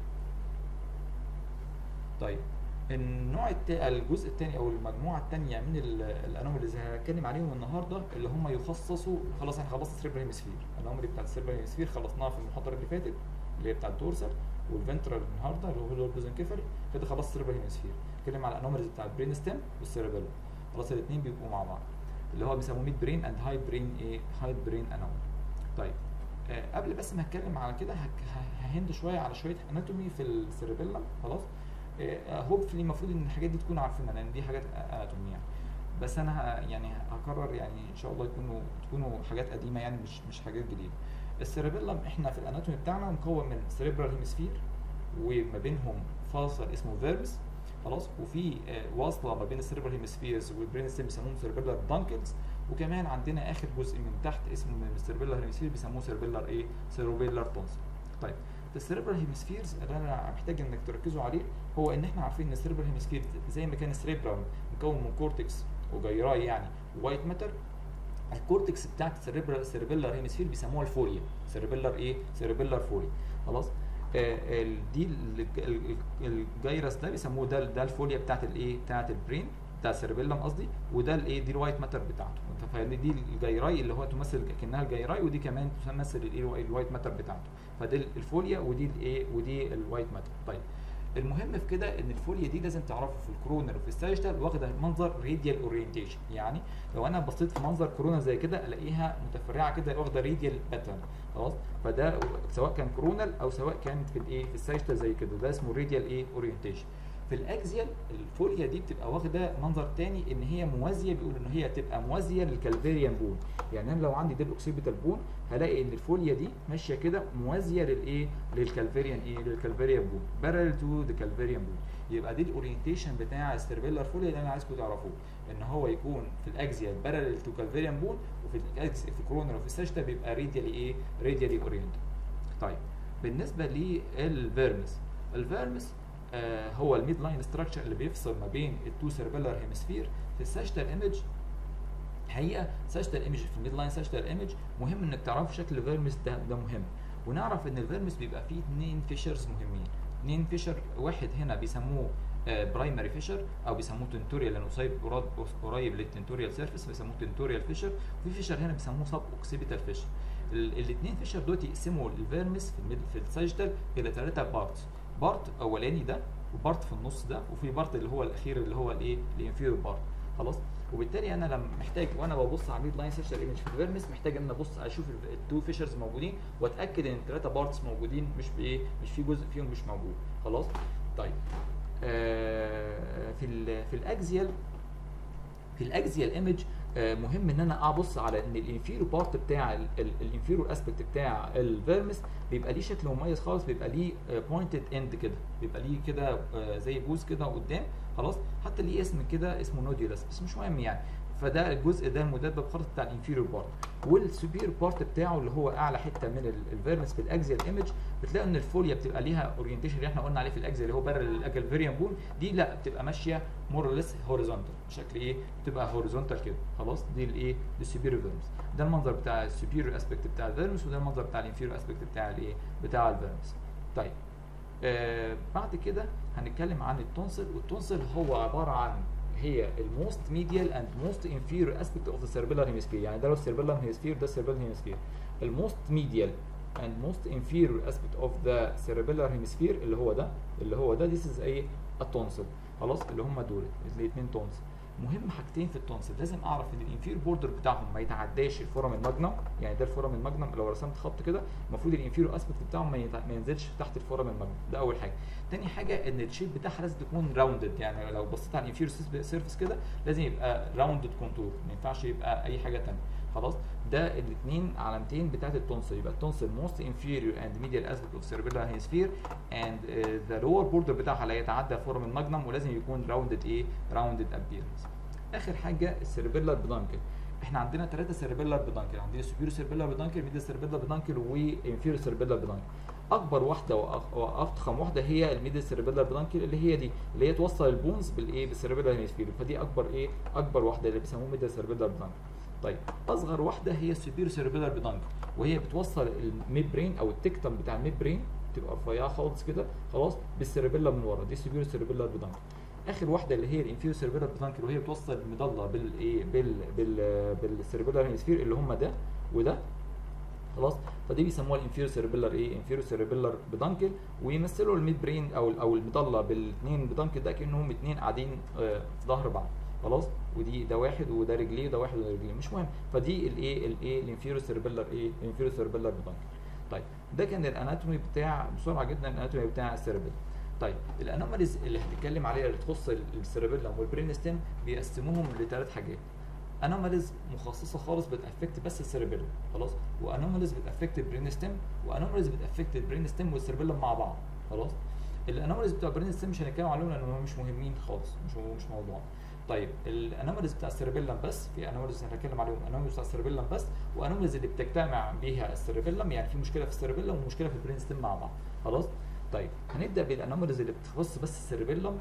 طيب النوع التا... الجزء الثاني او المجموعه الثانيه من الانوماليز اللي هنتكلم عليهم النهارده اللي هم يخصصوا خلاص احنا خلصنا السيربرال هيمسفير الانومالي بتاعت السيربرال هيمسفير خلصناها في المحاضره اللي فاتت اللي هي بتاعت الدورسال والفنترال النهارده اللي هو هولو بريزن كيفالي كده خلاص السيربرال هيمسفير نتكلم على الانوماليز بتاعت البرين ستيم والسيربيلم خلاص الاثنين بيبقوا مع بعض اللي هو بيسموه ميد برين اند هاي برين ايه هاي برين انومالي طيب آه قبل بس ما اتكلم على كده ههند شويه على شويه اناتومي في السيربيلم خلاص هوبفلي المفروض ان الحاجات دي تكونوا عارفينها لان دي حاجات اناتومي يعني بس انا يعني هكرر يعني ان شاء الله يكونوا تكونوا حاجات قديمه يعني مش مش حاجات جديده السيربيلم احنا في الاناتومي بتاعنا مكون من سيريبرال هيمسفير وما بينهم فاصل اسمه فيربس خلاص وفي واصله ما بين السيربرال هيمسفيرز والبرين ستيم بيسموهم سيربيلار دانكلز وكمان عندنا اخر جزء من تحت اسمه من السيربيلار هيمسفير بيسموه سيربيلار ايه سيروبيلار تونسل طيب السيربرال هيمسفيرز اللي انا محتاج انك تركزوا عليه هو ان احنا عارفين ان السيربرال هيمسفير زي ما كان السيربرال مكون من كورتكس وجيراي يعني وايت ماتر الكورتكس بتاعت السيربرال سيربيلار هيمسفير بيسموها الفوليا سيربيلار ايه سيربيلار فوليا خلاص آه دي الجيرس ده بيسموه ده ده الفوليا بتاعت الايه بتاعت البرين بتاع السيربيلم قصدي وده الايه دي الوايت ماتر بتاعته انت فاهم دي الجيراي اللي هو تمثل كانها الجيراي ودي كمان تمثل الايه الوايت ماتر بتاعته فدي الفوليا ودي الايه ودي الوايت ماتر طيب المهم في كده ان الفوليا دي لازم تعرفوا في الكورونر وفي الساجيتال واخده منظر راديال اورينتيشن يعني لو انا بصيت في منظر كورونا زي كده الاقيها متفرعه كده واخده راديال باترن خلاص فده سواء كان كورونال او سواء كانت في الايه في الساجيتال زي كده ده اسمه راديال ايه اورينتيشن في الاكزيال الفوليا دي بتبقى واخده منظر تاني ان هي موازيه بيقول ان هي تبقى موازيه للكالفيريان بون يعني انا لو عندي ديب اوكسيبيتال بون هلاقي ان الفوليا دي ماشيه كده موازيه للايه للكالفيريان ايه للكالفيريان بون بارل تو ذا كالفيريان بون يبقى دي الاورينتيشن بتاع السيربيلار فوليا اللي انا عايزكم تعرفوه ان هو يكون في الاكزيال بارل تو كالفيريان بون وفي الاكس في الكورونر وفي الساجيتال بيبقى راديالي ايه راديالي اورينتد طيب بالنسبه للفيرمس الفيرمس آه هو الميد لاين ستراكشر اللي بيفصل ما بين التو سيربيلار هيمسفير في الساجيتال ايمج حقيقه ساجيتال ايمج في الميد لاين ساجيتال ايمج مهم انك تعرفوا شكل الفيرمس ده ده مهم ونعرف ان الفيرمس بيبقى فيه اثنين فيشرز مهمين اثنين فيشر واحد هنا بيسموه برايمري فيشر او بيسموه تنتوريال لانه قريب قريب للتنتوريال سيرفيس بيسموه تنتوريال فيشر وفي فيشر هنا بيسموه سب اوكسيبيتال فيشر الاثنين فيشر دول يقسموا الفيرمس في الميد في الساجيتال الى ثلاثه بارتس بارت اولاني ده وبارت في النص ده وفي بارت اللي هو الاخير اللي هو الايه الانفيريور بارت خلاص وبالتالي انا لما محتاج وانا ببص على ميد لاين سيرشال ايمج في الفيرمس محتاج ان انا ابص اشوف التو فيشرز موجودين واتاكد ان الثلاثه بارتس موجودين مش بايه مش في جزء فيهم مش موجود خلاص طيب آه في ال في الاكزيال في الاكزيال ايمج آه مهم ان انا ابص على ان الانفيرو بارت بتاع الانفيرو اسبكت بتاع الفيرمس بيبقى ليه شكل مميز خالص بيبقى ليه بوينتد اند كده بيبقى ليه كده آه زي بوز كده قدام خلاص حتى ليه اسم كده اسمه نوديولس بس مش مهم يعني فده الجزء ده المدبب خالص بتاع الانفيريور بارت والسوبير بارت بتاعه اللي هو اعلى حته من الفيرمس في الاكزيال ايمج بتلاقي ان الفوليا بتبقى ليها اورينتيشن اللي احنا قلنا عليه في الاكزيال اللي هو بارل للاكالفيريان بون دي لا بتبقى ماشيه مور ليس هوريزونتال بشكل ايه بتبقى هوريزونتال كده خلاص دي الايه دي السوبيريور فيرمس ده المنظر بتاع السوبيريور اسبكت بتاع الفيرمس وده المنظر بتاع الانفيريور اسبكت بتاع الايه بتاع الفيرمس طيب آه بعد كده هنتكلم عن التونسل والتونسل هو عباره عن هي الموست ميديال اند موست انفيريور اسبكت اوف ذا سيربيلار هيمسفير يعني ده لو السيربيلار هيمسفير ده السيربيلار هيمسفير الموست ميديال اند موست انفيريور اسبكت اوف ذا سيربيلار هيمسفير اللي هو ده اللي هو ده ذيس از ايه التونسل خلاص اللي هم دول الاثنين تونسل مهم حاجتين في التونسل لازم اعرف ان الانفير بوردر بتاعهم ما يتعداش الفورم الماجنم يعني ده الفورم الماجنم لو رسمت خط كده المفروض الانفيرو اسبكت بتاعهم ما, يتع... ما ينزلش تحت الفورم الماجنم ده اول حاجه تاني حاجه ان الشيب بتاعها لازم تكون راوندد يعني لو بصيت على الانفيرو سيرفيس كده لازم يبقى راوندد كونتور ما ينفعش يبقى اي حاجه ثانيه خلاص ده الاثنين علامتين بتاعت التونسل يبقى التونسل موست انفيريور اند ميديال اسبكت اوف سيربيلار هيمسفير اند ذا لور بوردر بتاعها لا يتعدى فورم الماجنم ولازم يكون راوندد ايه راوندد ابيرنس اخر حاجه السيربيلار بدانكل احنا عندنا ثلاثه سيربيلار بدانكل عندنا سوبيريور سيربيلار بدانكل ميديال سيربيلار بدانكل وانفيريور سيربيلار بدانكل اكبر واحده واضخم واحده هي الميديال سيربيلار بدانكل اللي هي دي اللي هي توصل البونز بالايه بالسيربيلار هيمسفير فدي اكبر ايه اكبر واحده اللي بيسموها ميديال سيربيلار بدانكل طيب اصغر واحده هي السوبيريور سيربيلار بدانكل وهي بتوصل الميد برين او التكتم بتاع الميد برين تبقى رفيعه خالص كده خلاص بالسيربيلا من ورا دي سوبيريور سيربيلار بدانكل اخر واحده اللي هي الانفيريور سيربيلار بدانكل وهي بتوصل المضله بالايه بال بال بالسيربيلار هيمسفير اللي هم ده وده خلاص فدي بيسموها الانفيريور سيربيلار ايه انفيريور سيربيلار بدانكل ويمثلوا الميد برين او او المضله بالاثنين بدانكل ده كانهم اثنين قاعدين آه في ظهر بعض خلاص ودي ده واحد وده رجليه وده واحد وده رجليه مش مهم فدي الايه الايه الانفيريور سيربيلار ايه الانفيريور سيربيلار بدانكل طيب ده كان الاناتومي بتاع بسرعه جدا الاناتومي بتاع السيربيلار طيب الانوماليز اللي هنتكلم عليها اللي تخص السيربيلم والبرين ستيم بيقسموهم لثلاث حاجات انوماليز مخصصه خالص بتافكت بس السيربيلم خلاص وانوماليز بتافكت البرين ستيم وانوماليز بتافكت البرين ستيم والسيربيلم مع بعض خلاص الانوماليز بتوع البرين ستيم مش هنتكلم عليهم لان هم مش مهمين خالص مش مش موضوع طيب الانوماليز بتاع السيربيلم بس في انوماليز هنتكلم عليهم انوماليز بتاع السيربيلم بس وانوماليز اللي بتجتمع بيها السيربيلم يعني في مشكله في السيربيلم ومشكله في البرين ستيم مع بعض خلاص طيب هنبدا بالانوماليز اللي بتخص بس السيربيلم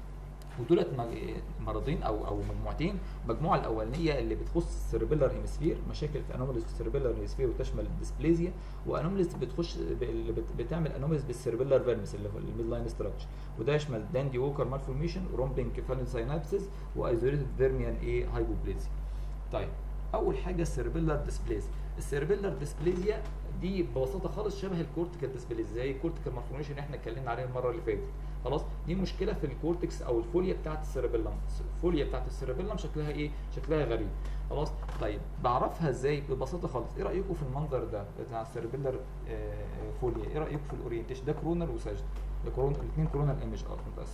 ودولت مرضين او او مجموعتين المجموعه الاولانيه اللي بتخص السيربيلر هيمسفير مشاكل في انوماليز في السيربيلر هيمسفير وتشمل الديسبليزيا وانوماليز بتخش اللي بتعمل انوماليز بالسيربيلر فيرمس اللي هو الميد لاين ستراكشر وده يشمل داندي ووكر مالفورميشن ورومبين كيفالين ساينابسيس وايزوليتد فيرميان ايه هايبوبليزيا طيب اول حاجه السيربيلر ديسبليزيا السيربيلر ديسبليزيا دي ببساطه خالص شبه الكورتيكال ديسبليزيا زي الكورتيكال مالفورميشن اللي احنا اتكلمنا عليها المره اللي فاتت خلاص دي مشكله في الكورتكس او الفوليا بتاعت السيربيلم الفوليا بتاعت السيربيلم شكلها ايه شكلها غريب خلاص طيب بعرفها ازاي ببساطه خالص ايه رايكم في المنظر ده بتاع السيربيلر فوليا ايه رايكم في الاورينتيشن ده كرونال وساجد ده كرون الاثنين كرونال ايمج اه متاسف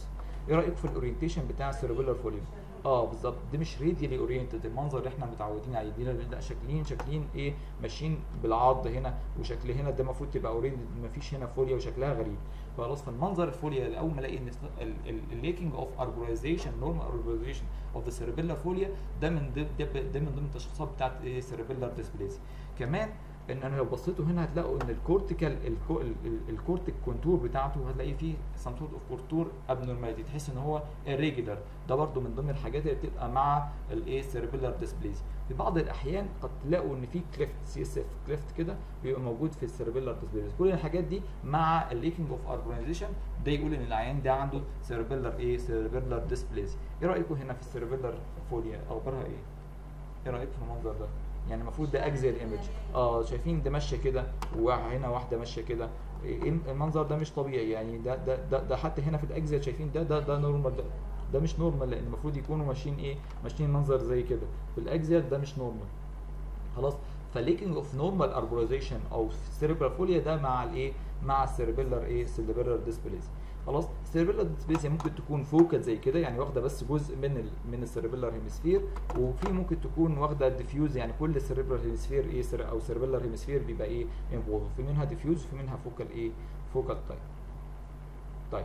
ايه رايكم في الاورينتيشن بتاع السيربيلر فوليوم اه بالظبط دي مش راديالي اورينتد المنظر اللي احنا متعودين عليه دي لا شكلين شكلين ايه ماشيين بالعض هنا وشكل هنا ده المفروض تبقى اورينتد مفيش هنا فوليا وشكلها غريب خلاص فالمنظر الفوليا اول ما الاقي ان الليكينج اوف اربورايزيشن نورمال اربورايزيشن اوف ذا سيربيلر فوليا ده من ضمن ده, ده من ضمن التشخيصات بتاعت ايه سيربيلر ديسبليسي كمان ان انا لو بصيتوا هنا هتلاقوا ان الكورتيكال الكورتيك كونتور بتاعته هتلاقي فيه سم سورت اوف كونتور ابنورماليتي تحس ان هو irregular ده برده من ضمن الحاجات اللي بتبقى مع الايه سيربيلر ديسبليسي في بعض الاحيان قد تلاقوا ان في كليفت سي اس اف كليفت كده بيبقى موجود في السيربيلر ديسبليسي كل الحاجات دي مع الليكينج اوف اورجانيزيشن ده يقول ان العيان ده عنده سيربيلر ايه سيربيلر ديسبليسي ايه رايكم هنا في السيربيلر فوليا اخبارها ايه ايه رايكم في المنظر ده يعني المفروض ده اجزاء الايمج اه شايفين ده ماشيه كده وهنا واحده ماشيه كده المنظر ده مش طبيعي يعني ده ده ده, ده حتى هنا في الاجزاء شايفين ده ده ده نورمال ده ده مش نورمال لان المفروض يكونوا ماشيين ايه ماشيين منظر زي كده في الاجزاء ده مش نورمال خلاص فليكينج اوف نورمال اربورايزيشن او سيربرال فوليا ده مع الايه مع السيربيلر ايه سيربيلر ديسبليسي خلاص السيربيلر ديسبليسيا ممكن تكون فوكال زي كده يعني واخده بس جزء من ال من السيربيلر هيمسفير وفي ممكن تكون واخده ديفيوز يعني كل السيربيلر هيمسفير ايه سر او سيربيلر هيمسفير بيبقى ايه انفولد في منها ديفيوز وفي منها فوكال ايه فوكال تايب طيب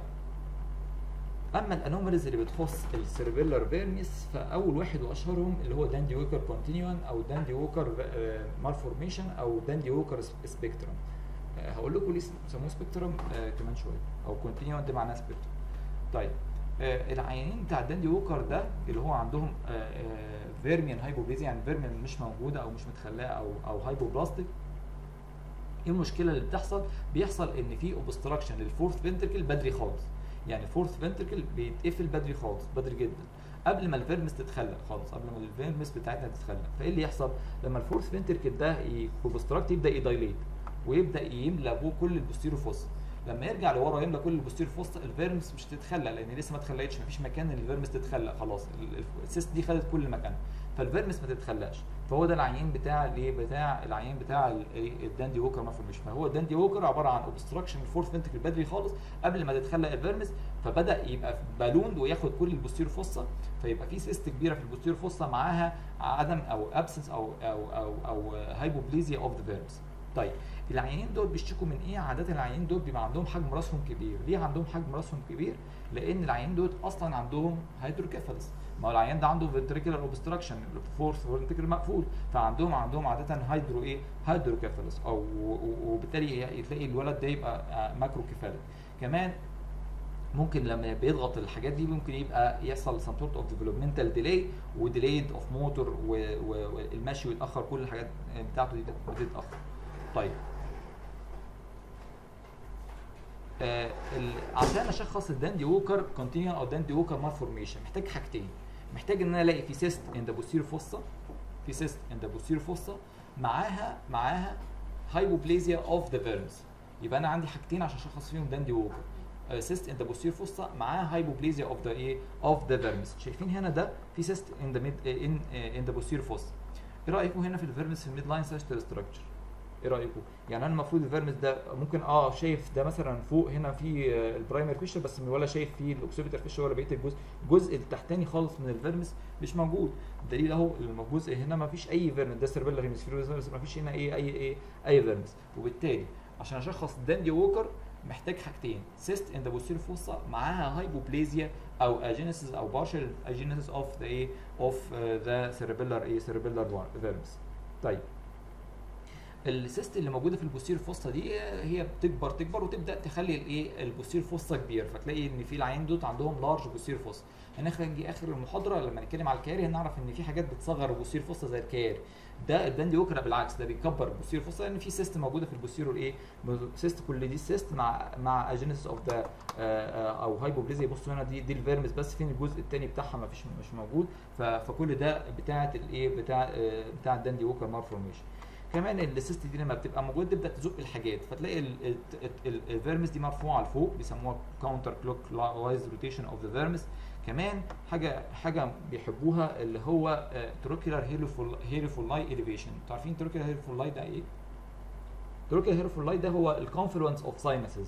اما الانوماليز اللي بتخص السيربيلر فيرميس فاول واحد واشهرهم اللي هو داندي ووكر كونتينيوان او داندي ووكر مالفورميشن او داندي ووكر سبيكترم هقول لكم ليه بيسموه سبيكترم آه كمان شويه او كونتينيوم ده معناه سبيكترم طيب آه العيانين بتاع الداندي ووكر ده اللي هو عندهم آه آه فيرميان هايبوبليزيا يعني فيرميان مش موجوده او مش متخلاه او او هايبوبلاستيك ايه المشكله اللي بتحصل بيحصل ان في اوبستراكشن للفورث فنتركل بدري خالص يعني الفورث فنتركل بيتقفل بدري خالص بدري جدا قبل ما الفيرمس تتخلق خالص قبل ما الفيرمس بتاعتنا تتخلق فايه اللي يحصل لما الفورث فنتركل ده اوبستراكت يبدا يدايليت ويبدا يملى ابوه كل البوستيرو فوسا لما يرجع لورا يملى كل البوستيرو فوسا الفيرمس مش هتتخلق لان لسه ما اتخلقتش مفيش مكان ان الفيرمس تتخلق خلاص السيست دي خدت كل مكان فالفيرمس ما تتخلقش فهو ده العيان بتاع الايه بتاع العيان بتاع الداندي ووكر مالفورميشن فهو الداندي ووكر عباره عن اوبستراكشن الفورث فنتكل بدري خالص قبل ما تتخلق الفيرمس فبدا يبقى بالون وياخد كل البوستيرو فوسا فيبقى في سيست كبيره في البوستيرو فوسا معاها عدم او ابسنس او او او او هايبوبليزيا اوف ذا فيرمس طيب العيانين دول بيشتكوا من ايه عاده العيانين دول بيبقى عندهم حجم راسهم كبير ليه عندهم حجم راسهم كبير لان العيانين دول اصلا عندهم هيدروكيفالس ما هو العيان ده عنده فنتريكولار اوبستراكشن الفورث فنتريكل مقفول فعندهم عندهم عاده هيدرو ايه هيدروكيفالس او وبالتالي تلاقي الولد ده يبقى ماكرو كيفاليك كمان ممكن لما بيضغط الحاجات دي ممكن يبقى يحصل سم سورت اوف ديفلوبمنتال ديلي وديليد اوف موتور والمشي ويتاخر كل الحاجات بتاعته دي بتتاخر طيب آه عشان اشخص الداندي ووكر كونتينيوم او داندي ووكر مالفورميشن محتاج حاجتين محتاج ان انا الاقي في سيست ان ذا بوستير فوسا في سيست ان ذا بوستير فوسا معاها معاها هايبوبليزيا اوف ذا فيرمز يبقى انا عندي حاجتين عشان اشخص فيهم داندي ووكر سيست ان ذا بوستير فوسا معاها هايبوبليزيا اوف ذا ايه اوف ذا فيرمز شايفين هنا ده في سيست ان ذا ان ان ذا بوستير فوسا ايه رايكم هنا في الفيرمز في الميد لاين ساشتال ستراكشر ايه رايكم يعني انا المفروض الفيرمس ده ممكن اه شايف ده مثلا فوق هنا في البرايمر فيشر بس ولا شايف فيه الاوكسيبيتال فيشر ولا بقيه الجزء الجزء التحتاني خالص من الفيرمس مش موجود دليل اهو الجزء هنا ما فيش اي فيرمس ده سيربيلر هيمسفير ما فيش هنا ايه اي ايه اي فيرمس وبالتالي عشان اشخص داندي ووكر محتاج حاجتين سيست ان ذا بوستير فوسا معاها هايبوبليزيا او اجينيسيس او بارشل اجينيسيس اوف ذا ايه اوف ذا سيربيلر ايه سيربيلر فيرمس طيب السيست اللي موجوده في البوستير فوسا دي هي بتكبر تكبر وتبدا تخلي الايه البوستير فوسا كبير فتلاقي ان في العين دوت عندهم لارج بوستير فوسا هنيجي اخر المحاضره لما نتكلم على الكياري هنعرف ان في حاجات بتصغر البوستير فوسا زي الكياري ده الداندي ووكر بالعكس ده بيكبر البوستير فوسا لان في سيست موجوده في البوستيرور ايه سيست كل دي سيست مع مع اجينيسيس اوف ذا او هايبوبليزيا بصوا هنا دي دي الفيرمس بس فين الجزء الثاني بتاعها ما فيش مش موجود فكل ده بتاعه الايه بتاع بتاع الداندي ووكر مالفورميشن كمان السيست دي لما بتبقى موجوده تبدا تزق الحاجات فتلاقي الفيرمس دي مرفوعه لفوق بيسموها كاونتر كلوك وايز روتيشن اوف ذا فيرمس كمان حاجه حاجه بيحبوها اللي هو تروكيلار هيريفولاي اليفيشن انتوا عارفين تروكيلار هيريفولاي ده ايه؟ تروكيلار هيريفولاي ده هو الكونفلونس اوف ساينسز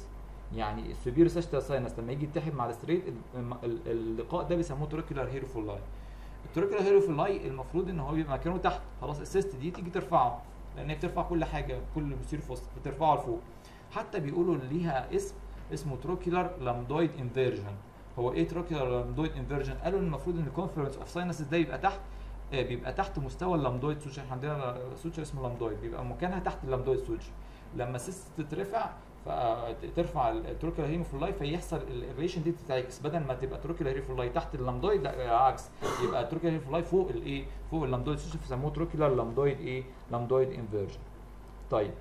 يعني السوبير ساشتا ساينس لما يجي يتحد مع الستريت ال- ال- اللقاء ده بيسموه توريكولار هيروفولاي التوريكولار هيروفولاي المفروض ان هو بيبقى مكانه تحت خلاص السيست دي تيجي ترفعه لان هي بترفع كل حاجه كل بوستير فوست بترفعه لفوق حتى بيقولوا ليها اسم اسمه تروكيولار لامدويد انفيرجن هو ايه تروكيولار لامدويد انفيرجن قالوا ان المفروض ان الكونفرنس اوف ساينسز ده يبقى تحت آه، بيبقى تحت مستوى اللامدويد سوتشر احنا عندنا سوتشر اسمه لامدويد بيبقى مكانها تحت اللامدويد سوتشر لما السيست تترفع فترفع التروكيولار هيموفولاي فيحصل الريشن دي تتعكس بدل ما تبقى تروكيولار هيموفولاي تحت اللامدويد لا عكس يبقى تروكيولار هيموفولاي فوق الايه فوق اللامدويد سوتشر فيسموه تروكيولار لامدويد ايه لامدويد انفيرجن طيب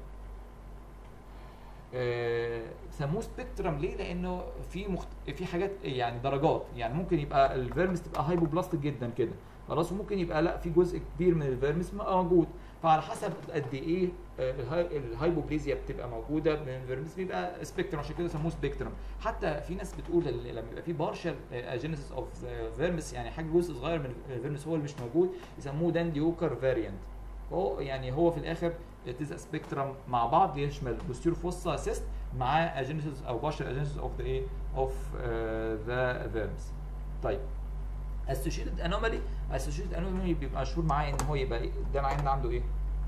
آه، سموه سبيكترم ليه؟ لانه في مخت... في حاجات يعني درجات يعني ممكن يبقى الفيرمس تبقى هايبوبلاستيك جدا كده خلاص وممكن يبقى لا في جزء كبير من الفيرمس موجود فعلى حسب قد ايه آه، الهاي- الهايبوبليزيا بتبقى موجوده من الفيرمس بيبقى سبيكترم عشان كده سموه سبيكترم حتى في ناس بتقول ال- لما يبقى في بارشال اجينيسيس اوف فيرمس يعني حاجه جزء صغير من الفيرمس هو اللي مش موجود يسموه دانديوكر فاريانت هو يعني هو في الاخر تيزا سبيكترم مع بعض يشمل بوستير فوسا سيست مع اجينيسيس او بارشال اجينيسيس اوف ذا ايه اوف ذا فيرمس طيب associated anomaly associated anomaly بيبقى مشهور معاه ان هو يبقى إيه؟ ده العين ده عنده ايه؟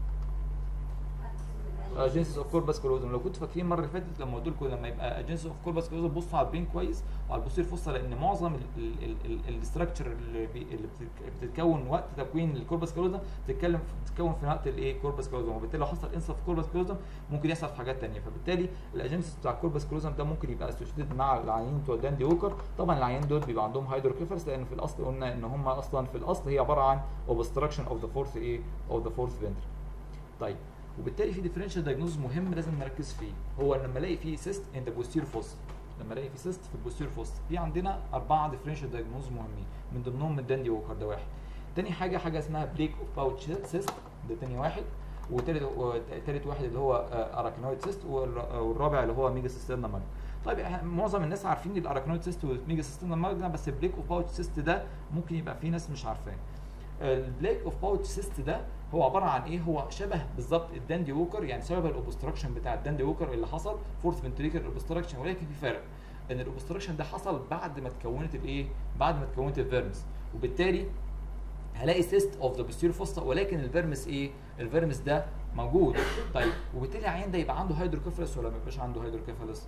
جينسيس اوف كوربس كلوزم لو كنتوا فاكرين المره اللي فاتت لما قلت لكم لما يبقى جينسيس اوف كوربس كلوزم بصوا على البين كويس وعلى البوستير فوسا لان معظم الاستراكشر اللي, بي اللي بتتك- بتتكون وقت تكوين الكوربس كلوزم بتتكلم بتتكون في وقت الايه كوربس كلوزم وبالتالي لو حصل انسف في كوربس كلوزم ممكن يحصل في حاجات ثانيه فبالتالي الاجنسيس بتاع الكوربس كلوزم ده ممكن يبقى اسوشيتد مع العيانين بتوع داندي ووكر طبعا العيانين دول بيبقى عندهم هيدروكيفرس لان في الاصل قلنا ان هم اصلا في الاصل هي عباره عن اوبستراكشن اوف ذا فورث ايه اوف ذا فورث فنتر طيب وبالتالي في ديفرنشال دايجنوز مهم لازم نركز فيه هو لما الاقي فيه سيست ان ذا بوستير فوست لما الاقي في سيست في البوستير فوست في عندنا اربعه ديفرنشال دايجنوز مهمين من ضمنهم الداندي ووكر ده واحد تاني حاجه حاجه اسمها بليك اوف باوتش سيست ده تاني واحد وتالت تالت واحد اللي هو اراكنويد سيست والرابع اللي هو ميجا سيسترنا ماجنا طيب إحنا معظم الناس عارفين الاراكنويد سيست والميجا سيسترنا ماجنا بس البليك اوف باوتش سيست ده ممكن يبقى في ناس مش عارفاه البليك اوف باوتش سيست ده هو عباره عن ايه هو شبه بالظبط الداندي ووكر يعني شبه الاوبستراكشن بتاع الداندي ووكر اللي حصل فورث فنتريكل اوبستراكشن ولكن في فرق ان الاوبستراكشن ده حصل بعد ما اتكونت الايه بعد ما اتكونت الفيرمس وبالتالي هلاقي سيست اوف ذا بوستيريور فوستا ولكن الفيرمس ايه الفيرمس ده موجود طيب وبالتالي العيان ده يبقى عنده هيدروكيفالس ولا ما يبقاش عنده هيدروكيفالس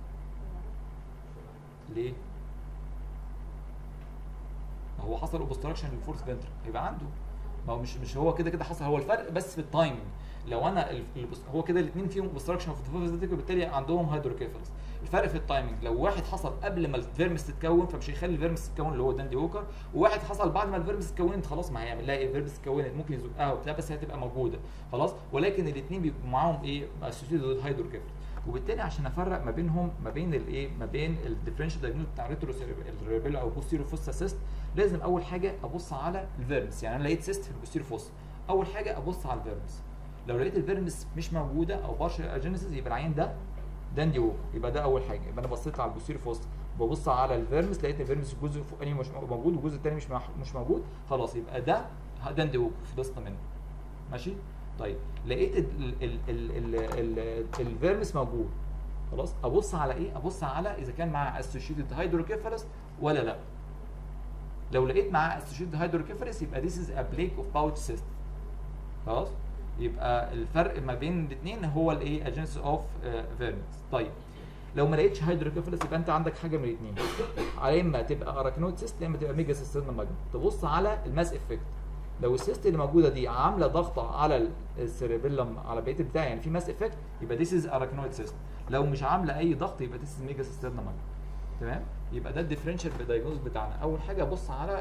ليه ما هو حصل اوبستراكشن للفورث فنتر يبقى عنده ما هو مش مش هو كده كده حصل هو الفرق بس في التايمنج لو انا ال- ال- هو كده الاثنين فيهم اوبستراكشن اوف الفورث فنتر وبالتالي عندهم هيدروكيفالس الفرق في التايمنج لو واحد حصل قبل ما الفيرمس تتكون فمش هيخلي الفيرمس تتكون اللي هو داندي ووكر وواحد حصل بعد ما الفيرمس اتكونت خلاص ما هيعمل لها الفيرمس اتكونت ممكن يزقها وبتاع بس هي هتبقى موجوده خلاص ولكن الاثنين بيبقوا معاهم ايه اسوشيتد هيدروكيفالس وبالتالي عشان افرق ما بينهم ما بين الايه ما بين الديفرنشال دايجنوز بتاع ريترو سيربيلا او بوستيرو فوسا سيست لازم اول حاجه ابص على الفيرمس يعني انا لقيت سيست في البوستيرو فوسا اول حاجه ابص على الفيرمس لو لقيت الفيرمس مش موجوده او بارشل اجينيسيس يبقى العين ده داندي ووك يبقى ده اول حاجه يبقى انا بصيت على البوستيرو فوسا ببص على الفيرمس لقيت الفيرمس الجزء الفوقاني مش موجود والجزء الثاني مش مح- مش موجود خلاص يبقى ده داندي ووك خلصنا منه ماشي طيب لقيت ال ال ال ال ال الفيرمس موجود خلاص ابص على ايه ابص على اذا كان معاه اسوشيتد هيدروكيفالس ولا لا لو لقيت معاه اسوشيتد هيدروكيفالس يبقى this is a plaque of pouch cyst خلاص يبقى الفرق ما بين الاثنين هو الايه اجنس اوف فيرمس طيب لو ما لقيتش هيدروكيفالس يبقى انت عندك حاجه من الاثنين يا اما تبقى اراكنويد سيست يا اما تبقى ميجا سيسترنا ماجنا تبص على الماس افكت لو السيست اللي موجوده دي عامله ضغطه على السيربيلم على بقيه البتاع يعني في ماس افكت يبقى ذيس از اراكنويد سيست لو مش عامله اي ضغط يبقى ذيس از ميجا سيسترنا ماجنا تمام يبقى ده الديفرنشال دايجنوز بتاعنا اول حاجه ابص على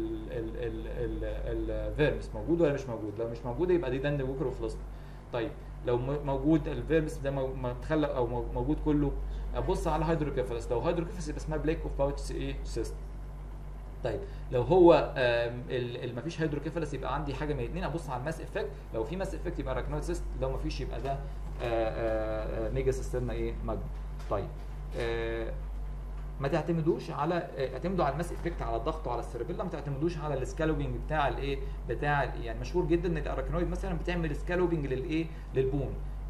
الفيرمس موجود ولا مش موجود لو مش موجود يبقى دي دند ووكر وخلصنا طيب لو م- موجود الفيرمس ده مو- متخلق او مو- موجود كله ابص على هيدروكيفالس لو هيدروكيفالس يبقى اسمها بليك اوف باوتش ايه سيست طيب لو هو ما فيش هيدروكيفالس يبقى عندي حاجه من الاثنين ابص على الماس افكت لو في ماس افكت يبقى راكنويد سيست لو ما فيش يبقى ده آه، آه، آه، ميجا سيسترنا ايه ماجنا طيب آه، ما تعتمدوش على آه، اعتمدوا على الماس افكت على الضغط وعلى السيربيلا ما تعتمدوش على السكالوبينج بتاع الايه بتاع ال- يعني مشهور جدا ان الاراكنويد مثلا بتعمل سكالوبينج للايه للبون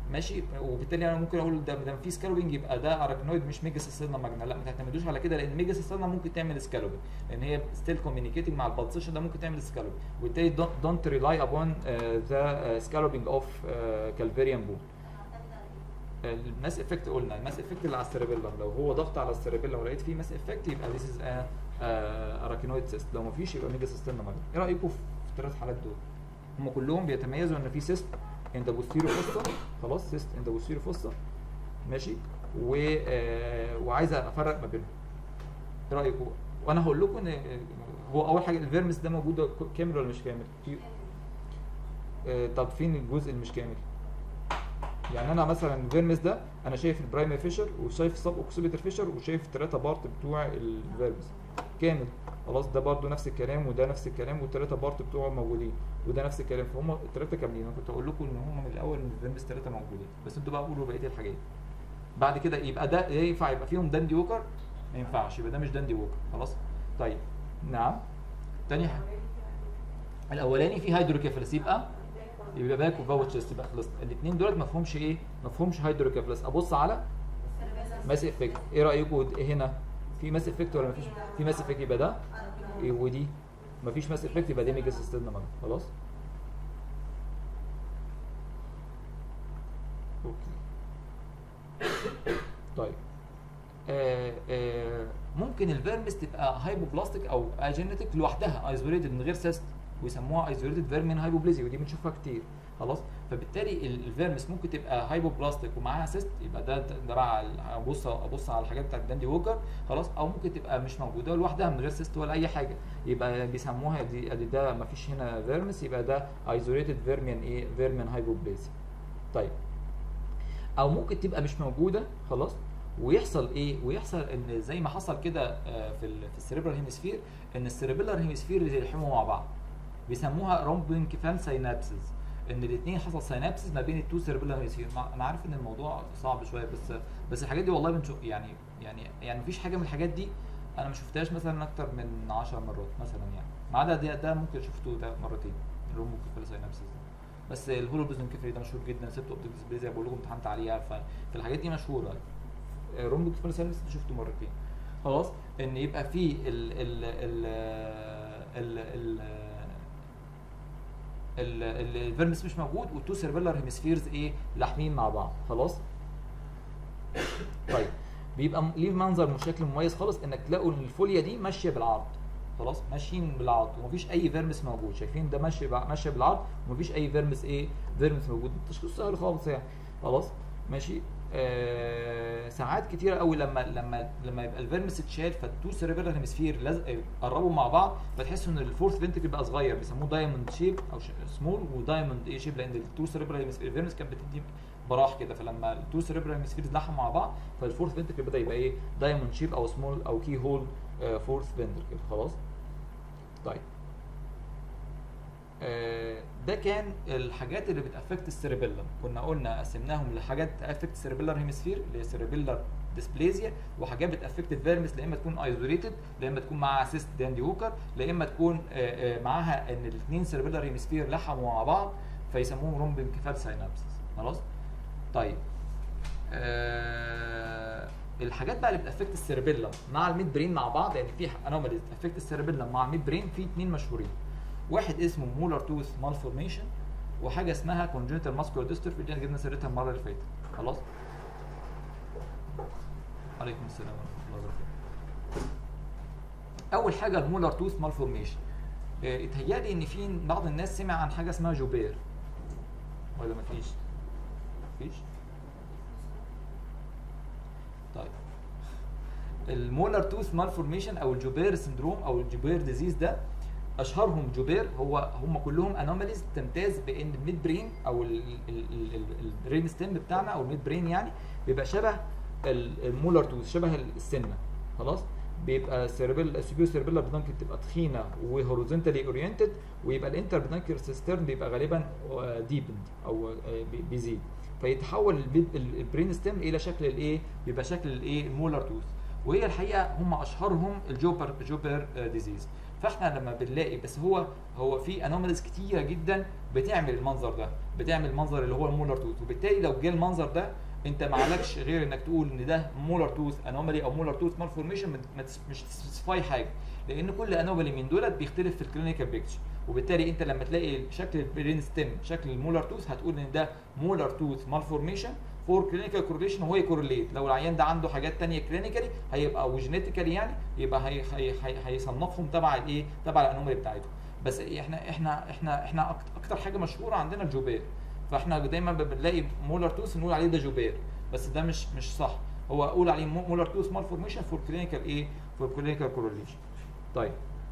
ماشي وبالتالي انا ممكن اقول ده ده في سكالوبينج يبقى ده اراكنويد مش ميجا سيسترنا ماجنا لا ما تعتمدوش على كده لان ميجا سيسترنا ممكن تعمل سكالوبينج لان هي ستيل كوميونيكيتنج مع البلسيشن ده ممكن تعمل سكالوبينج وبالتالي دونت ريلاي ابون ذا سكالوبينج اوف كالفيريان بون الماس افكت قلنا الماس افكت اللي على السيربيلم لو هو ضغط على السيربيلم ولقيت فيه ماس افكت يبقى ذيس از اراكينويد سيست لو ما فيش يبقى ميجا سيسترنا ماجنا ايه رايكم في الثلاث حالات دول هم كلهم بيتميزوا ان في سيست ان ذا بوستيريو فوسا خلاص سيست ان ذا بوستيريو فوسا ماشي و آه وعايز افرق ما بينهم ايه رايكم وانا هقول لكم ان هو اول حاجه الفيرمس ده موجود كامل ولا مش كامل في آه طب فين الجزء اللي مش كامل يعني انا مثلا الفيرمس ده انا شايف البرايمري فيشر وشايف السب اوكسيبيتر فيشر وشايف الثلاثه بارت بتوع الفيرمس كامل خلاص ده برضو نفس الكلام وده نفس الكلام والثلاثه بارت بتوعه موجودين وده نفس الكلام فهم الثلاثه كاملين انا كنت اقول لكم ان هم من الاول ان الفيرمس ثلاثه موجودين بس انتوا بقى قولوا بقيه الحاجات بعد كده يبقى ده ينفع يبقى فيهم داندي ووكر ما ينفعش يبقى ده مش داندي ووكر خلاص طيب نعم تاني حاجه الاولاني فيه هيدروكيفالس يبقى يبقى باك وفاوت تشيست يبقى خلص الاثنين دولت ما فيهمش ايه ما فيهمش هيدروكيفالس ابص على ماس افكت ايه رايكم هنا في ماس افكت ولا ما فيش في ماس افكت يبقى ده إيه ودي ما فيش ماس افكت يبقى دي ميجا سيستم خلاص اوكي طيب آه آه ممكن الفيرمس تبقى هايبوبلاستيك او اجينيتك لوحدها ايزوليتد من غير سيست ويسموها ايزوليتد فيرمين هايبوبليزيا ودي بنشوفها كتير خلاص فبالتالي الفيرمس ممكن تبقى هايبوبلاستيك ومعاها سيست يبقى ده ده بقى ابص ابص على الحاجات بتاعت داندي ووكر خلاص او ممكن تبقى مش موجوده لوحدها من غير سيست ولا اي حاجه يبقى بيسموها دي, دي ده ما فيش هنا فيرمس يبقى ده ايزوليتد فيرمين ايه فيرمين هايبوبليزيا طيب او ممكن تبقى مش موجوده خلاص ويحصل ايه ويحصل ان زي ما حصل كده في ال في السيريبرال هيمسفير ان السيريبيلار هيمسفير يلحموا مع بعض بيسموها رومبنكفال ساينابسز ان الاثنين حصل ساينابسز ما بين التو سيربيلار هيمسفير انا عارف ان الموضوع صعب شويه بس بس الحاجات دي والله بنشوف يعني يعني يعني مفيش حاجه من الحاجات دي انا ما شفتهاش مثلا اكتر من 10 مرات مثلا يعني ما عدا ده, ده ممكن شفته ده مرتين الرومبنكفال ساينابسز بس الهولو بلازموكيفري ده مشهور جدا سبت اوبتيك ديسبليزيا بقول لكم امتحنت عليها في الحاجات دي مشهوره رومبنكفال ساينابسز شفته مرتين خلاص ان يبقى في ال ال ال ال ال الفيرمس مش موجود والتو سيرفيلر هيمسفيرز ايه لاحمين مع بعض خلاص طيب بيبقى ليه منظر شكل مميز خالص انك تلاقوا ان الفوليا دي ماشيه بالعرض خلاص ماشيين بالعرض ومفيش اي فيرمس موجود شايفين ده ماشي ماشيه بالعرض ومفيش اي فيرمس ايه فيرمس موجود التشخيص سهل خالص يعني خلاص ماشي آه ساعات كتيره قوي لما لما لما يبقى الفيرمس اتشال فالتو سيريبيلار هيمسفير لازق قربوا مع بعض فتحسوا ان الفورث فينتكل بقى صغير بيسموه دايموند شيب او سمول ودايموند ايه شيب لان التو سيريبيلار هيمسفير الفيرمس كانت بتدي براح كده فلما التو سيريبيلار هيمسفيرز لحموا مع بعض فالفورث فينتكل بدا يبقى ايه دايموند شيب او سمول او كي هول فورث فينتكل خلاص طيب ده كان الحاجات اللي بتافكت السيربيلم كنا قلنا قسمناهم لحاجات تافكت السيربيلر هيمسفير اللي هي سيربيلر ديسبليزيا وحاجات بتافكت الفيرمس لا اما تكون ايزوليتد لا اما تكون معاها سيست داندي ووكر لا اما تكون معاها ان الاثنين سيربيلر هيمسفير لحموا مع بعض فيسموهم رومبنكفال ساينابسس خلاص طيب آه الحاجات بقى اللي بتافكت السيربيلم مع الميد برين مع بعض يعني في انوماليز بتافكت السيربيلم مع الميد برين في اثنين مشهورين واحد اسمه مولر توث مالفورميشن وحاجه اسمها كونجنتال ماسكولار ديستروفي دي جبنا سيرتها المره اللي فاتت خلاص عليكم السلام ورحمه الله وبركاته اول حاجه المولر توث مالفورميشن اه اتهيألي ان في بعض الناس سمع عن حاجه اسمها جوبير ولا مفيش مفيش طيب المولر توث مالفورميشن او الجوبير سندروم او الجوبير ديزيز ده اشهرهم جوبير هو هم كلهم انوماليز تمتاز بان الميد برين او البرين ستيم بتاعنا او الميد برين يعني بيبقى شبه المولر توث شبه السنه خلاص بيبقى سيربيل السوبيو سيربيلا بدانكل تبقى تخينه وهوريزونتالي اورينتد ويبقى الانتر بدانكل سيسترن بيبقى غالبا ديبند او بيزيد فيتحول البرين ستيم الى شكل الايه بيبقى شكل الايه المولر توث وهي الحقيقه هم اشهرهم الجوبر جوبر ديزيز فاحنا لما بنلاقي بس هو هو في انوماليز كتيره جدا بتعمل المنظر ده بتعمل المنظر اللي هو المولر توث وبالتالي لو جه المنظر ده انت ما عليكش غير انك تقول ان ده مولر توث انومالي او مولر توث مالفورميشن مش تسبيسيفاي حاجه لان كل انومالي من دولت بيختلف في الكلينيكال بيكتشر وبالتالي انت لما تلاقي شكل البرين ستيم شكل المولر توث هتقول ان ده مولر توث مالفورميشن فور كلينيكال كورليشن وهو يكورليت لو العيان ده عنده حاجات تانية كلينيكالي هيبقى وجينيتيكالي يعني يبقى هي هي هي هيصنفهم تبع الايه تبع الانومالي بتاعتهم بس احنا احنا احنا احنا أكت- اكتر حاجه مشهوره عندنا الجوبير فاحنا دايما بنلاقي مولر توث نقول عليه ده جوبير بس ده مش مش صح هو اقول عليه مولر توث مالفورميشن فور كلينيكال ايه فور كلينيكال كورليشن طيب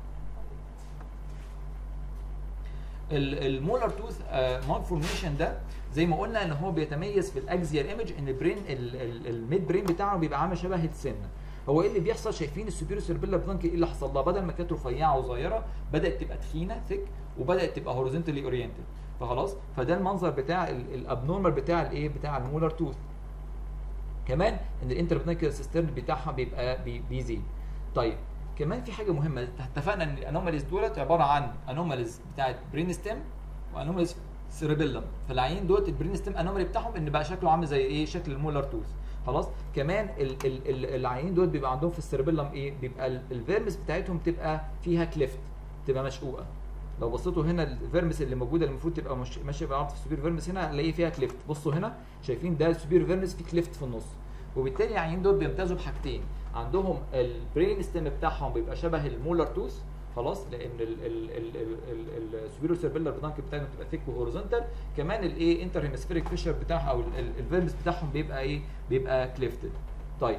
المولر توث مالفورميشن ده زي ما قلنا ان هو بيتميز في الاكزيال ايمج ان البرين الميد برين بتاعه بيبقى عامل شبه السنه هو ايه اللي بيحصل شايفين السوبيريور سيربيلر بلانك ايه اللي حصل لها بدل ما كانت رفيعه وصغيره بدات تبقى تخينه ثيك وبدات تبقى هوريزونتالي اورينتد فخلاص فده المنظر بتاع الابنورمال بتاع الايه بتاع المولر توث كمان ان الانتربنكال سيسترن بتاعها بيبقى بي- بيزيد طيب كمان في حاجه مهمه اتفقنا ان الانوماليز دولت عباره عن انوماليز بتاعت برين ستيم وانوماليز سيربيلم فالعيين دولت البرين ستيم انومالي بتاعهم ان بقى شكله عامل زي ايه شكل المولر توث خلاص كمان ال ال ال العيين دول بيبقى عندهم في السيربيلم ايه بيبقى ال- الفيرمس بتاعتهم تبقى فيها كليفت تبقى مشقوقه لو بصيتوا هنا الفيرمس اللي موجوده اللي المفروض تبقى مش ماشيه بعرض في السوبر فيرمس هنا هنلاقي فيها كليفت بصوا هنا شايفين ده السوبر فيرمس فيه كليفت في النص وبالتالي العيانين دول بيمتازوا بحاجتين عندهم البرين ستيم بتاعهم بيبقى شبه المولر توث خلاص لان السوبيريور سيربيلر بلانك بتاعهم بتبقى ثيك وهوريزونتال كمان الايه انتر هيمسفيريك فيشر بتاعها او الفيرمس بتاعهم بيبقى ايه بيبقى كليفتد طيب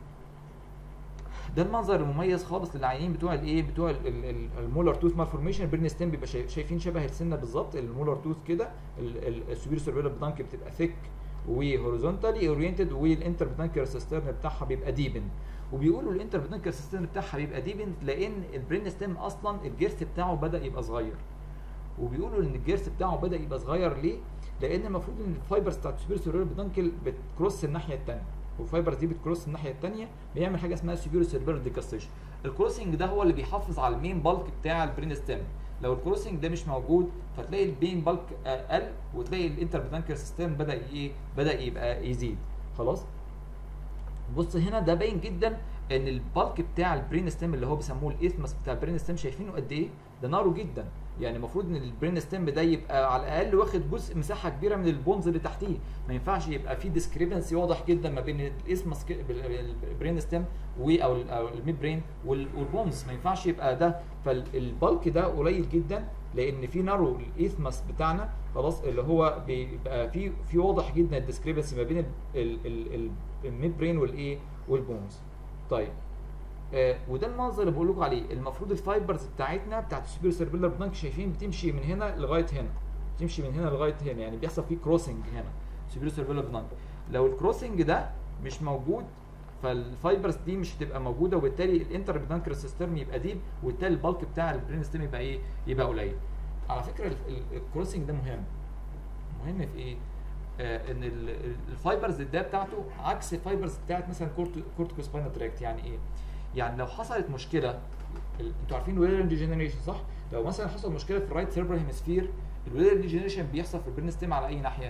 ده المنظر المميز خالص للعيانين بتوع الايه بتوع ال- ال- ال- المولر توث مالفورميشن البرين ستيم بيبقى شايف- شايفين شبه السنه بالظبط المولر توث كده السوبيريور سيربيلر بلانك بتبقى ثيك وهوريزونتالي اورينتد والانتربتانكر سيسترن بتاعها بيبقى ديبن وبيقولوا الانتربتانكر سيسترن بتاعها بيبقى ديبن لان البرين ستيم اصلا الجرث بتاعه بدا يبقى صغير وبيقولوا ان الجرث بتاعه بدا يبقى صغير ليه؟ لان المفروض ان الفايبرز بتاعت السوبيريور سيربيلر بلانكل بتكروس الناحيه الثانيه والفايبرز دي بتكروس الناحيه الثانيه بيعمل حاجه اسمها سوبيريور سيربيلر ديكاستيشن الكروسنج ده هو اللي بيحافظ على المين بالك بتاع البرين ستيم لو الكروسنج ده مش موجود فتلاقي البين بالك قل وتلاقي الانتربتانكر سيستم بدا ايه بدا يبقى يزيد خلاص بص هنا ده باين جدا ان البالك بتاع البرين ستيم اللي هو بيسموه الاثمس بتاع البرين ستيم شايفينه قد ايه ده نارو جدا يعني المفروض ان البرين ستيم ده يبقى على الاقل واخد جزء مساحه كبيره من البونز اللي تحتيه ما ينفعش يبقى في ديسكريبنسي واضح جدا ما بين الاثمس البرين ستيم و او ال- أو الميد برين وال- والبونز ما ينفعش يبقى ده فالبالك ده قليل جدا لان في نارو الاثمس بتاعنا خلاص اللي هو بيبقى في في واضح جدا الديسكريبنسي ما بين ال- ال- ال- ال- الميد برين والايه والبونز طيب آه وده المنظر اللي بقول لكم عليه المفروض الفايبرز بتاعتنا بتاعت السوبر سيربيلر بلانك شايفين بتمشي من هنا لغايه هنا بتمشي من هنا لغايه هنا يعني بيحصل فيه كروسنج هنا سوبر سيربيلر بلانك لو الكروسنج ده مش موجود فالفايبرز دي مش هتبقى موجوده وبالتالي الانتر بلانكر سيستم يبقى ديب وبالتالي البالك بتاع البرين ستيم يبقى ايه يبقى قليل على فكره ال- ال- الكروسنج ده مهم مهم في ايه آه ان ال- ال- الفايبرز ده بتاعته عكس الفايبرز بتاعت مثلا كورتيكو سباينال تراكت يعني ايه يعني لو حصلت مشكله ال- انتوا عارفين الويلر ديجنريشن صح لو مثلا حصل مشكله في الرايت سيربرال هيمسفير الويلر ديجنريشن بيحصل في البرين ستيم على اي ناحيه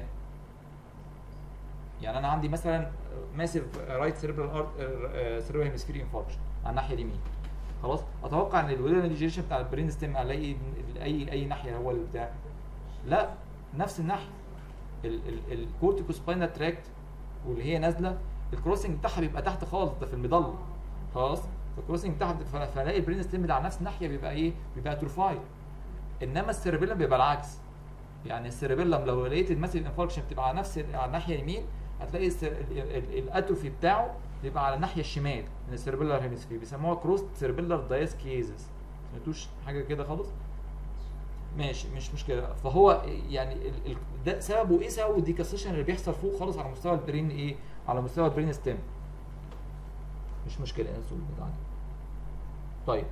يعني انا عندي مثلا ماسيف رايت سيربرال ارت سيربرال هيمسفير انفاركشن على الناحيه اليمين خلاص اتوقع ان الويلر ديجنريشن بتاع البرين ستيم الاقي اي اي ناحيه هو اللي بتاع لا نفس الناحيه الكورتيكو سباينال تراكت واللي هي نازله الكروسنج بتاعها بيبقى تحت خالص ده في المضله خلاص فالكروسنج بتاعها ف- فلاقي البرين ستيم ده على نفس الناحيه بيبقى ايه بيبقى اتروفايد انما السيربيلم بيبقى العكس يعني السيربيلم لو لقيت الماسيف انفاركشن بتبقى على نفس على الناحيه اليمين هتلاقي السر- ال- ال- الاتروفي بتاعه بيبقى على الناحيه الشمال من السيربيلر هيمسفير بيسموها كروس سيربيلر دايسكيزس سمعتوش حاجه كده خالص ماشي مش مشكله فهو يعني ال ال ده سببه ايه سببه الديكاسيشن اللي بيحصل فوق خالص على مستوى البرين ايه على مستوى البرين ستيم مش مشكله انسوا البتاع دي طيب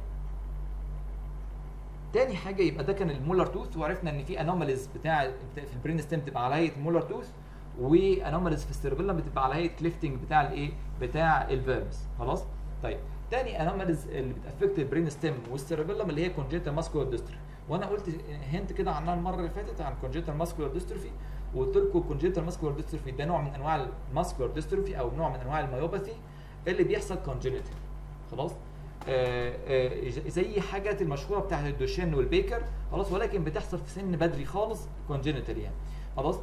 تاني حاجه يبقى ده كان المولر توث وعرفنا ان في انوماليز بتاع بتاع- في البرين ستيم بتبقى على هيئه مولر توث وانوماليز في السيربيلم بتبقى على هيئه كليفتنج بتاع الايه بتاع الفيربس خلاص طيب تاني انوماليز اللي بتافكت البرين ستيم والسيربيلم اللي هي كونجيتال ماسكولار ديستروفي وانا قلت هنت كده عنها المره اللي فاتت عن كونجيتال ماسكولار ديستروفي وقلت لكم كونجيتال ماسكولار ديستروفي ده نوع من انواع الماسكولار ديستروفي او نوع من انواع الميوباثي اللي بيحصل كونجينيتال خلاص آه آه زي حاجات المشهوره بتاعت الدوشين والبيكر خلاص ولكن بتحصل في سن بدري خالص كونجينيتال يعني خلاص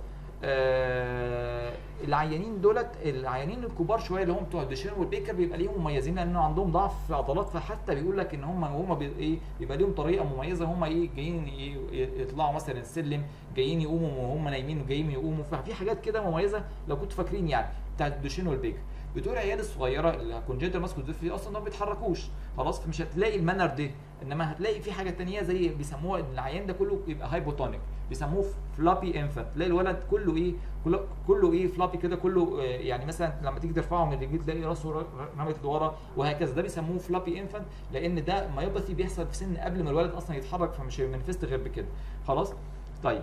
آه العيانين دولت العيانين الكبار شويه اللي هم بتوع الدوشين والبيكر بيبقى ليهم مميزين لانه عندهم ضعف في عضلات فحتى بيقول لك ان هم هم بي ايه بيبقى ليهم طريقه مميزه هم ايه جايين إيه يطلعوا مثلا السلم جايين يقوموا وهم نايمين وجايين يقوموا ففي حاجات كده مميزه لو كنتوا فاكرين يعني بتاعت الدوشين والبيكر بتوع العيال الصغيره اللي كونجيتال ماسكو ديستروفي اصلا ما بيتحركوش خلاص فمش هتلاقي المانر ده انما هتلاقي في حاجه تانية زي بيسموها ان العيان ده كله يبقى هايبوتونيك بيسموه فلابي انفانت تلاقي الولد كله ايه كله, كله ايه فلابي كده كله آه يعني مثلا لما تيجي ترفعه من الرجل تلاقي راسه رمت لورا وهكذا ده بيسموه فلابي انفانت لان ده مايوباثي بيحصل في سن قبل ما الولد اصلا يتحرك فمش هيمنفست غير بكده خلاص طيب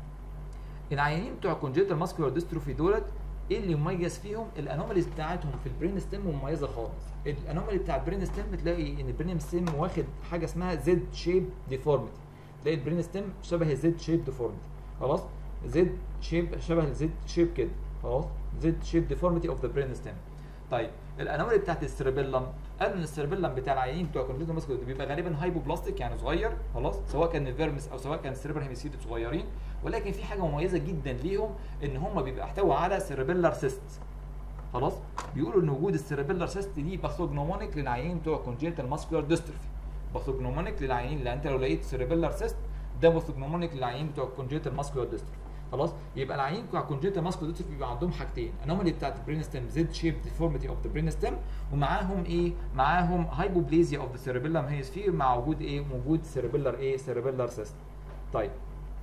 العيانين بتوع كونجيتال ماسكولار ديستروفي دولت ايه اللي مميز فيهم الانوماليز بتاعتهم في البرين ستيم مميزه خالص الانومالي بتاع البرين ستيم بتلاقي ان البرين ستيم واخد حاجه اسمها زد شيب ديفورميتي تلاقي البرين ستيم شبه الزد شيب ديفورميتي خلاص زد شيب شبه الزد شيب كده خلاص زد شيب ديفورميتي اوف ذا برين ستيم طيب الانومالي بتاعت السيربيلم قالوا ان السيربيلم بتاع العيانين بتوع كونجنتال ماسكولار بيبقى غالبا هايبوبلاستيك يعني صغير خلاص سواء كان الفيرمس او سواء كان السيربر هيميسيد صغيرين ولكن في حاجه مميزه جدا ليهم ان هم بيبقى احتوى على سيربيلر سيست خلاص بيقولوا ان وجود السيربيلر سيست دي باثوجنومونيك للعيانين بتوع كونجنتال ماسكولار ديستروفي باثوجنومونيك للعيانين لان انت لو لقيت سيربيلر سيست ده باثوجنومونيك للعيانين بتوع كونجنتال ماسكولار ديستروفي خلاص يبقى العيانين بتوع كونجنتال ماسكولار ديستروفي بيبقى عندهم حاجتين انومالي بتاعت البرين ستيم زد شيب ديفورميتي اوف ذا برين ستيم ومعاهم ايه معاهم هايبوبليزيا اوف ذا سيربيلم هيسفير مع وجود ايه وجود سيربيلر ايه سيربيلر سيست طيب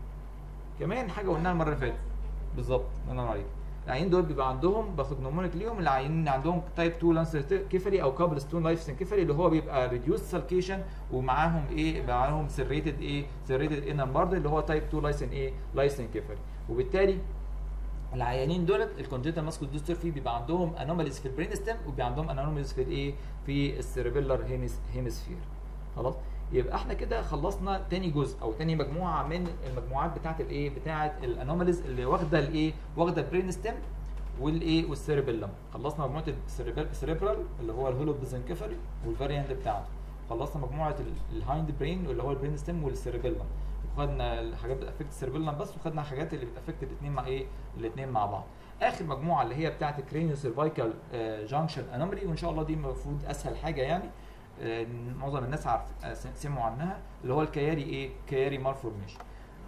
كمان حاجه قلناها المره اللي فاتت بالظبط الله ينور عليك العيانين دول بيبقى عندهم باثوجنومونيك ليهم العيانين اللي عندهم تايب 2 لانس كيفالي او كابل ستون لايف كيفالي اللي هو بيبقى ريديوس سالكيشن ومعاهم ايه معاهم سيريتد ايه سيريتد انر برضه اللي هو تايب 2 لايسن ايه لايسن كيفالي وبالتالي العيانين دولت الكونجنتال ماسكول ديستروفي بيبقى عندهم انوماليز في البرين ستيم وبيبقى عندهم انوماليز في الايه في السيربيلر هيمسفير خلاص يبقى احنا كده خلصنا تاني جزء او تاني مجموعه من المجموعات بتاعه الايه بتاعه الانوماليز اللي واخده الايه واخده البرين ستيم والايه والسيربيلم خلصنا مجموعه السيربرال اللي هو الهولو بيزنكفري والفاريانت بتاعته خلصنا مجموعه الهايند برين اللي هو البرين ستيم والسيربيلم وخدنا الحاجات بتافكت السيربيلم بس وخدنا الحاجات اللي بتافكت الاثنين مع ايه الاثنين مع بعض اخر مجموعه اللي هي بتاعه الكرينيو سيرفايكال جانكشن انومالي وان شاء الله دي المفروض اسهل حاجه يعني معظم الناس عارف سمعوا عنها اللي هو الكياري ايه كياري مالفورميشن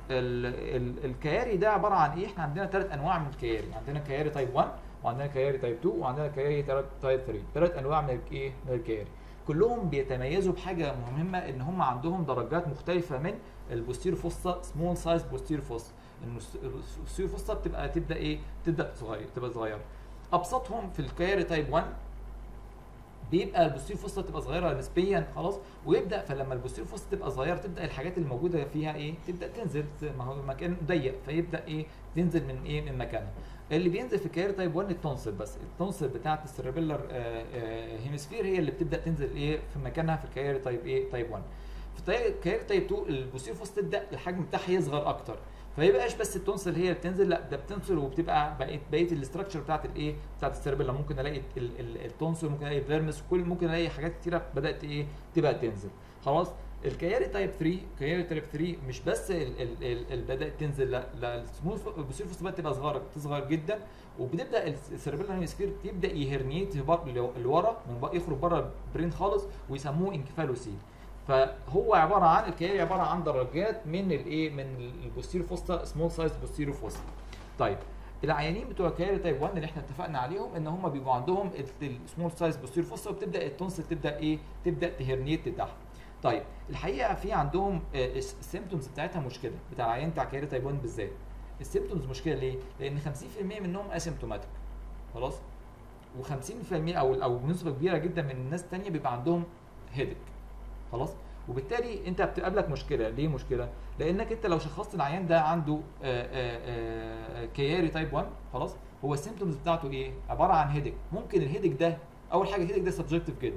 الكياري ده عباره عن ايه احنا عندنا ثلاث انواع من الكياري عندنا كياري تايب 1 وعندنا كياري تايب 2 وعندنا كياري تايب 3 ثلاث انواع من الايه من الكياري كلهم بيتميزوا بحاجه مهمه ان هم عندهم درجات مختلفه من البوستير فوسا سمول سايز بوستير فوسا البوستير فوسا بتبقى تبدا ايه تبدا صغير تبقى صغيره ابسطهم في الكياري تايب 1 بيبقى البوستير فوسطه تبقى صغيره نسبيا خلاص ويبدا فلما البوستير فوسطه تبقى صغيره تبدا الحاجات اللي موجوده فيها ايه تبدا تنزل ما هو المكان ضيق فيبدا ايه تنزل من ايه من مكانها اللي بينزل في كير تايب 1 التونسل بس التونسل بتاعه السيربيلر هيمسفير هي اللي بتبدا تنزل ايه في مكانها في الكير تايب ايه تايب 1 في كير تايب 2 البوستير فوسطه تبدا الحجم بتاعها يصغر اكتر فما يبقاش بس التونسل هي اللي بتنزل لا ده بتنزل وبتبقى بقيه بقيه الاستراكشر بتاعت الايه بتاعت السيربيلا ممكن الاقي التونسل ممكن الاقي فيرمس كل ممكن الاقي حاجات كتيره بدات ايه تبقى تنزل خلاص الكياري تايب 3 كياري تايب 3 مش بس اللي بدات تنزل لا لا السموث البوستير فوسفات تبقى صغيره تصغر جدا وبتبدا السيربيلا هيمسفير تبدا يهرنيت لورا من يخرج بره البرين خالص ويسموه انكفالوسيل فهو عباره عن الكياري عباره عن درجات من الايه من البوستيرو فوستا سمول سايز بوستيرو فوستا طيب العيانين بتوع الكياري تايب 1 اللي احنا اتفقنا عليهم ان هم بيبقوا عندهم السمول سايز بوستيرو فوستا وبتبدا التونسل تبدا ايه تبدا تهرنيت تحت طيب الحقيقه في عندهم السيمتومز بتاعتها مشكله بتاع العيان بتاع كياري تايب 1 بالذات السيمتومز مشكله ليه؟ لان 50% منهم اسيمتوماتيك خلاص و50% او او نسبه كبيره جدا من الناس الثانيه بيبقى عندهم هيدك خلاص وبالتالي انت بتقابلك مشكله ليه مشكله لانك انت لو شخصت العيان ده عنده آآ آآ كياري تايب 1 خلاص هو السيمتومز بتاعته ايه عباره عن هيدك ممكن الهيدك ده اول حاجه الهيدك ده سبجكتيف جدا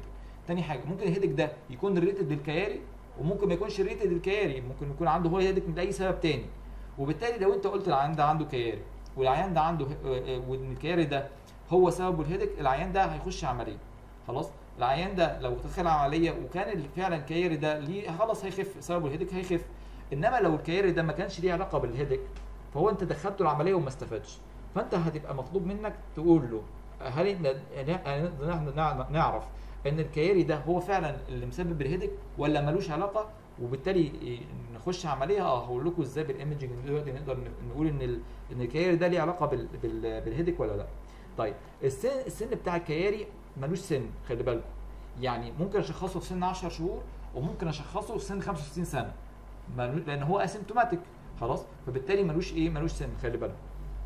تاني حاجه ممكن الهيدك ده يكون ريتد بالكياري وممكن ما يكونش ريتد بالكياري ممكن يكون عنده هو هيدك من اي سبب تاني وبالتالي لو انت قلت العيان ده عنده كياري والعيان ده عنده آه، آه، وان الكياري ده هو سببه الهيدك العيان ده هيخش عمليه خلاص العيان ده لو دخل عمليه وكان ال- فعلا الكياري ده ليه خلاص هيخف سببه الهيدك هيخف انما لو الكياري ده ما كانش ليه علاقه بالهيدك فهو انت دخلته العمليه وما استفادش فانت هتبقى مطلوب منك تقول له هل إن- إن- نحن نع- نعرف ان الكياري ده هو فعلا اللي مسبب الهيدك ولا ملوش علاقه وبالتالي إيه، نخش عمليه اه هقول لكم ازاي بالايمجنج دلوقتي نقدر ن- نقول ان ال- ان الكياري ده ليه علاقه بال بال بالهيدك ولا لا طيب السن السن بتاع الكياري ملوش سن خلي بالكم يعني ممكن اشخصه في سن 10 شهور وممكن اشخصه في سن 65 سنه ملو- لان هو اسيمتوماتيك خلاص فبالتالي ملوش ايه ملوش سن خلي بالك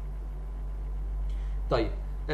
طيب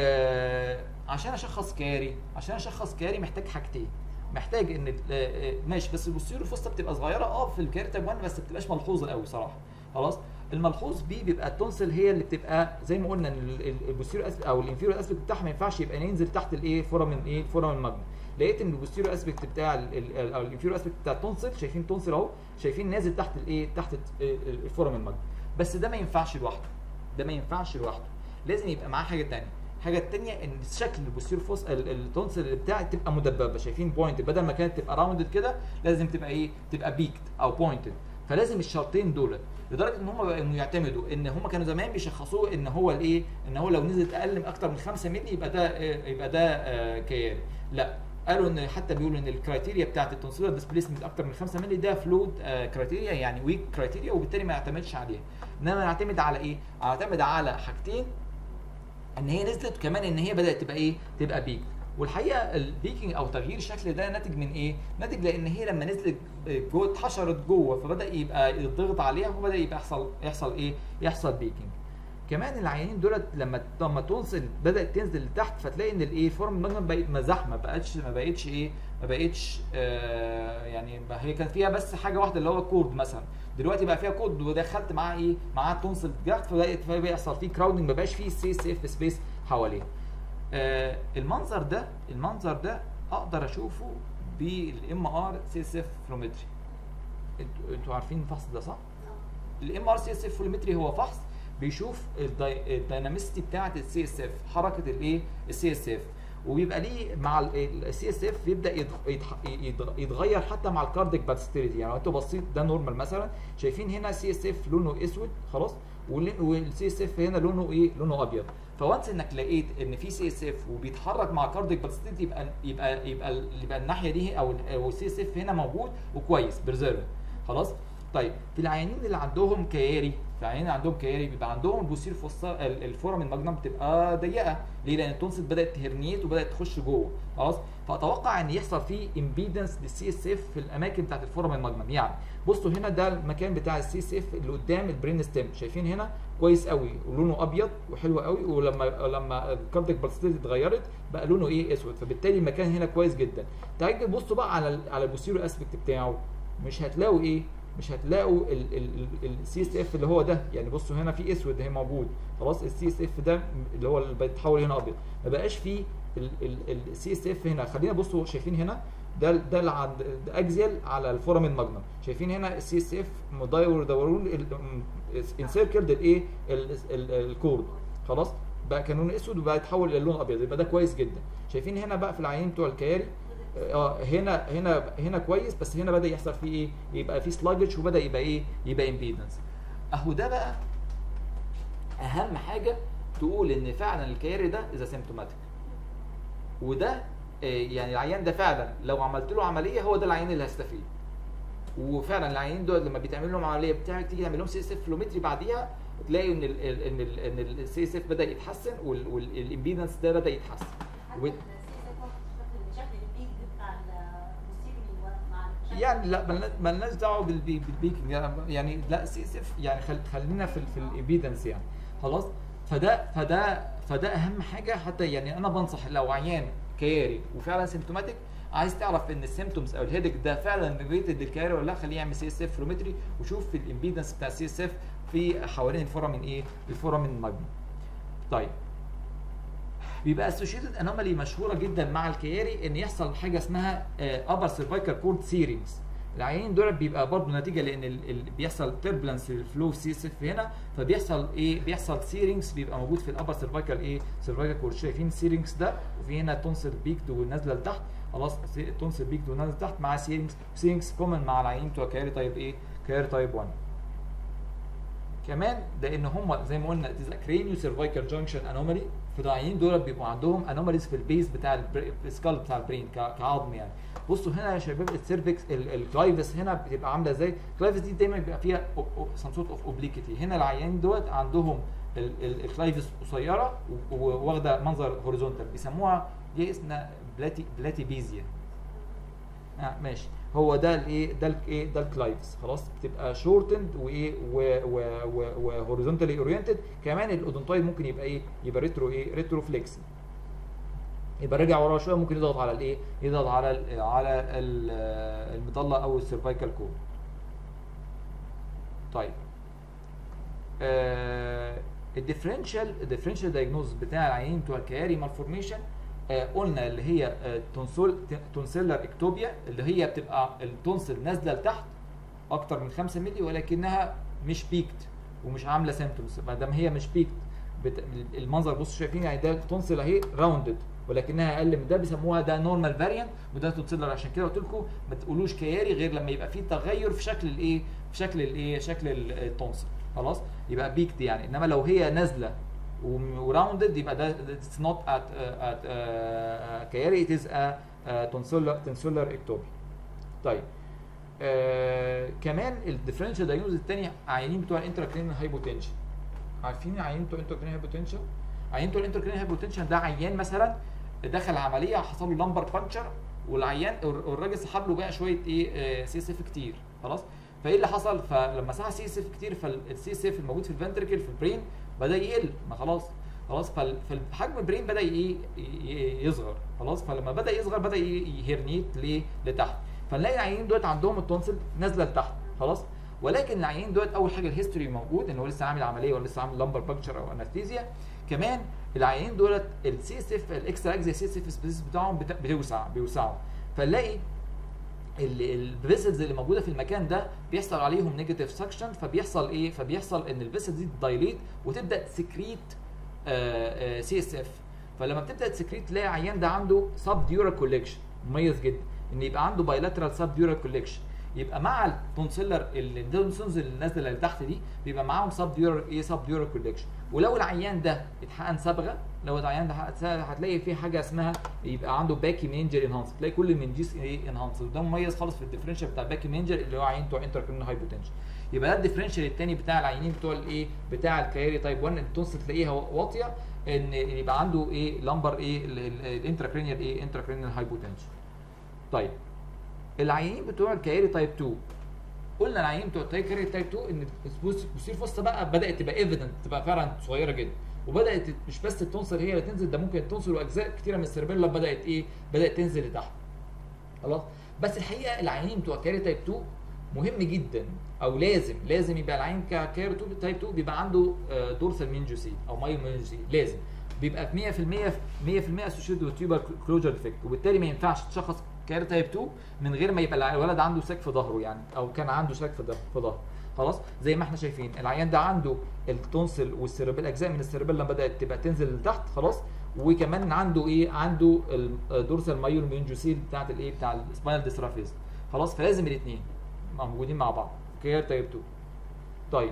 آه عشان اشخص كاري عشان اشخص كاري محتاج حاجتين محتاج ان ال- آه، آه، ماشي بس البوستيريور الفوسطى بتبقى صغيره اه في الكاري تايب 1 بس ما بتبقاش ملحوظه قوي صراحه خلاص الملحوظ بيه بيبقى التونسل هي اللي بتبقى زي ما قلنا ان ال- ال- البوستيريور اسبكت او الانفيريور اسبكت بتاعها ما ينفعش يبقى ينزل تحت الايه فورامين ايه فورامين ماجنم لقيت ان البوستيريور اسبكت بتاع ال- ال- او الانفيريور اسبكت بتاع التونسل شايفين تونسل اهو شايفين نازل تحت الايه تحت الفورامين ماجنم بس ده ما ينفعش لوحده ده ما ينفعش لوحده لازم يبقى معاه حاجه تانية الحاجه التانية ان شكل البوستير فوس ال- التونسل اللي بتاعي تبقى مدببه شايفين بوينت بدل ما كانت تبقى راوندد كده لازم تبقى ايه تبقى بيكت او بوينتد فلازم الشرطين دول لدرجه ان هم بقوا يعتمدوا ان هم كانوا زمان بيشخصوه ان هو الايه ان هو لو نزلت اقل من اكتر من 5 مللي يبقى ده آه، يبقى ده آه، كياري لا قالوا ان حتى بيقولوا ان الكرايتيريا بتاعت التونسيلر ديسبيسمنت اكتر من 5 مللي ده فلود كرايتيريا يعني ويك كرايتيريا وبالتالي ما يعتمدش عليها انما نعتمد على ايه؟ نعتمد على حاجتين ان هي نزلت كمان ان هي بدات تبقى ايه تبقى بيك والحقيقه البيكينج او تغيير الشكل ده ناتج من ايه ناتج لان هي لما نزلت جوه اتحشرت جوه فبدا يبقى يضغط عليها وبدا يبقى يحصل يحصل ايه يحصل بيكينج كمان العيانين دولت لما لما تنزل بدات تنزل لتحت فتلاقي ان الايه فورم الماجنم بقت مزاح ما بقتش ما بقتش ايه ما بقتش آه يعني ما هي كان فيها بس حاجه واحده اللي هو كورد مثلا دلوقتي بقى فيها كود ودخلت معاه ايه معاه تونسل جاست فبقت فبيحصل فيه كراودنج ما بقاش فيه سي سي اف سبيس حواليه آه المنظر ده المنظر ده اقدر اشوفه بالام ار سي اس اف فلومتري انتوا انتوا عارفين الفحص ده صح؟ الام ار سي اس اف فلومتري هو فحص بيشوف الداي- الديناميستي بتاعه السي اس اف حركه الايه السي اس اف وبيبقى ليه مع السي اس اف بيبدا يتغ- يتح- يتغ- يتغير حتى مع الكارديك باستيريتي يعني لو انتوا بصيت ده نورمال مثلا شايفين هنا سي اس اف لونه اسود خلاص والسي اس اف هنا لونه ايه لونه ابيض فوانس انك لقيت ان في سي اس اف وبيتحرك مع كارديك باستيريتي يبقى يبقى يبقى يبقى الناحيه دي او السي اس اف هنا موجود وكويس بريزيرف خلاص طيب في العيانين اللي عندهم كياري في العيانين اللي عندهم كياري بيبقى عندهم البوستير فوسا ال- الفورم الماجنم بتبقى ضيقه ليه لان التونسل بدات تهرنيت وبدات تخش جوه خلاص فاتوقع ان يحصل فيه امبيدنس للسي اس اف في الاماكن بتاعت الفورم الماجنم يعني بصوا هنا ده المكان بتاع السي اس اف اللي قدام البرين ستيم شايفين هنا كويس قوي ولونه ابيض وحلو قوي ولما لما الكارديك بالستيتي اتغيرت بقى لونه ايه اسود فبالتالي المكان هنا كويس جدا تعالوا بصوا بقى على ال على البوستيريور اسبكت بتاعه مش هتلاقوا ايه مش هتلاقوا السي اس اف اللي هو ده يعني بصوا هنا في اسود اهي موجود خلاص السي اس اف ده اللي هو اللي بيتحول هنا ابيض ما بقاش فيه السي اس اف هنا خلينا بصوا شايفين هنا ده ده اللي عند ده اكزيال على الفورامين ماجنم شايفين هنا السي اس اف مدور دورون انسيركلد الايه الكورد خلاص بقى كان لون اسود وبقى يتحول الى لون ابيض يبقى ده كويس جدا شايفين هنا بقى في العينين بتوع الكياري اه هنا هنا هنا كويس بس هنا بدا يحصل فيه ايه يبقى فيه سلاجج وبدا يبقى ايه يبقى امبيدنس اهو ده بقى اهم حاجه تقول ان فعلا الكياري ده اذا سيمتوماتيك وده آه، يعني العيان ده فعلا لو عملت له عمليه هو ده العيان اللي هيستفيد وفعلا العيانين دول لما بيتعمل لهم عمليه بتاعك تيجي تعمل لهم سي اس اف فلومتري بعديها تلاقي ان ال ال ان ال ان السي اس اف بدا يتحسن والامبيدنس ده بدا يتحسن و- شكل البيك بتاع الموسيقي مع يعني لا ملنا- ملناش دعوه بالبي بالبيكنج يعني لا سي اس اف يعني خل خلينا في ال- في الامبيدنس يعني خلاص فده فده فده اهم حاجه حتى يعني انا بنصح لو عيان كياري وفعلا سيمتوماتيك عايز تعرف ان السيمتومز او الهيدك ده فعلا ريليتد للكياري ولا لا خليه يعمل سي اس اف فلومتري وشوف في الامبيدنس بتاع السي اس اف في حوالين الفورامين ايه الفورامين ماجنم طيب بيبقى اسوشيتد انومالي مشهوره جدا مع الكياري ان يحصل حاجه اسمها ابر سيرفايكال كورد سيرينجز العيانين دول بيبقى برضه نتيجه لان ال ال بيحصل تربلنس في الفلو سي اس اف هنا فبيحصل ايه بيحصل سيرينجز بيبقى موجود في الابر سيرفايكال ايه سيرفايكال كورد شايفين سيرينجز ده وفي هنا تونسل بيكد ونازله لتحت خلاص تونسل بيكد ونازله لتحت مع سيرينجز سيرينجز كومن مع العيانين بتوع كياري تايب ايه كياري تايب 1 كمان لان هم زي ما قلنا كرينيو سيرفايكال جانكشن انومالي فالعيانين دول بيبقوا عندهم انوماليز في البيز بتاع السكال بتاع البرين ك- كعظم يعني بصوا هنا يا شباب السيرفكس الكلايفس هنا بتبقى عامله ازاي؟ الكلايفس دي دايما بيبقى فيها سم سورت اوف اوبليكيتي هنا العيانين دول عندهم الكلايفس قصيره و- وواخده منظر هوريزونتال بيسموها دي اسمها بلاتي بلاتيبيزيا آه ماشي هو ده الايه ده الايه ده الكلايفس خلاص بتبقى شورتند وايه وهوريزونتالي اورينتد كمان الاودونتايد ممكن يبقى ايه يبقى ريترو ايه ريترو فليكسي يبقى راجع ورا شويه ممكن يضغط على الايه يضغط على ال على ال المظله او السيرفايكال كود طيب آه الديفرنشال الديفرنشال دايجنوز بتاع العيانين بتوع الكياري مالفورميشن آه قلنا اللي هي آه تونسول تونسيلر اكتوبيا اللي هي بتبقى التونسل نازله لتحت اكتر من 5 مللي ولكنها مش بيكت ومش عامله سيمتومز ما دام هي مش بيكت بت... المنظر بصوا شايفين يعني ده تونسل اهي راوندد ولكنها اقل من ده بيسموها ده نورمال فاريانت وده تونسيلر عشان كده قلت لكم ما تقولوش كياري غير لما يبقى فيه تغير في شكل الايه في شكل الايه شكل التونسل خلاص يبقى بيكت يعني انما لو هي نازله وراوندد يبقى ده اتس نوت ات ات كياري ات از ا تونسيلر تونسيلر اكتوبي طيب آه كمان الديفرنشال دايجنوز الثاني عيانين بتوع الانتراكرينال هايبوتنشن عارفين عيانين بتوع الانتراكرينال هايبوتنشن عيان بتوع الانتراكرينال هايبوتنشن ده عيان مثلا دخل عمليه حصل له لمبر بانشر والعيان الراجل سحب له بقى شويه ايه سي اس اف كتير خلاص فايه اللي حصل فلما سحب سي اس اف كتير فالسي اس اف الموجود في الفنتركل في البرين بدا يقل ما خلاص خلاص فحجم البرين بدا ايه يصغر خلاص فلما بدا يصغر بدا يهرنيت ليه لتحت فنلاقي العيانين دول عندهم التونسل نازله لتحت خلاص ولكن العيانين دول اول حاجه الهيستوري موجود ان هو لسه عامل عمليه ولا لسه عامل لمبر بانكشر او انستيزيا كمان العيانين دولت السي اس اف الاكسترا اكزيا سي اس اف سبيسيس بتاعهم بتوسع بيوسعوا فنلاقي الفيسلز اللي موجوده في المكان ده بيحصل عليهم نيجاتيف سكشن فبيحصل ايه فبيحصل ان الفيسلز دي دايليت وتبدا تسكريت سي اس اف فلما بتبدا تسكريت تلاقي عيان ده عنده سب ديورا كوليكشن مميز جدا ان يبقى عنده بايلاترال سب ديورا كوليكشن يبقى مع التونسيلر الدونسونز اللي نازله لتحت دي بيبقى معاهم سب ديورا ايه سب ديورا كوليكشن ولو العيان ده اتحقن صبغه لو العيان ده هتلاقي فيه حاجه اسمها يبقى عنده باكي مينجر انهانس تلاقي كل المنجيس ايه انهانس وده مميز خالص في الديفرنشال بتاع باكي مينجر اللي هو عيان بتوع انتركرينال هايبوتنشن يبقى ده الديفرنشال الثاني بتاع العيانين بتوع الايه بتاع الكياري تايب 1 التونسل تلاقيها واطيه ان يبقى عنده ايه لمبر ايه الانتراكرينيال ايه انتراكرينيال هايبوتنشن طيب العيانين بتوع الكياري تايب 2 قلنا العيانين بتوع الكياري تايب 2 ان البوستير فوسطى بقى بدات تبقى ايفيدنت تبقى فعلا صغيره جدا وبدات مش بس التونسل هي اللي تنزل ده ممكن التونسل واجزاء كتيره من السيربيلا بدات ايه بدات تنزل لتحت خلاص بس الحقيقه العيانين بتوع كياري تايب 2 مهم جدا او لازم لازم يبقى العين ككير تايب 2 بيبقى عنده دورسال مينجوسيد او مايو مينجوسيد لازم بيبقى في 100% 100% اسوشيتد وتيوبر كلوجر ديفكت وبالتالي ما ينفعش تشخص كير تايب 2 من غير ما يبقى الولد عنده ساك في ظهره يعني او كان عنده ساك في ظهره خلاص زي ما احنا شايفين العيان ده عنده التونسل والسيربيل اجزاء من السيربيلا بدات تبقى تنزل لتحت خلاص وكمان عنده ايه عنده الدورسال مايول مينجوسيل بتاعت الايه بتاع السباينال ديسترافيز خلاص فلازم الاثنين موجودين مع بعض كير تايب 2 طيب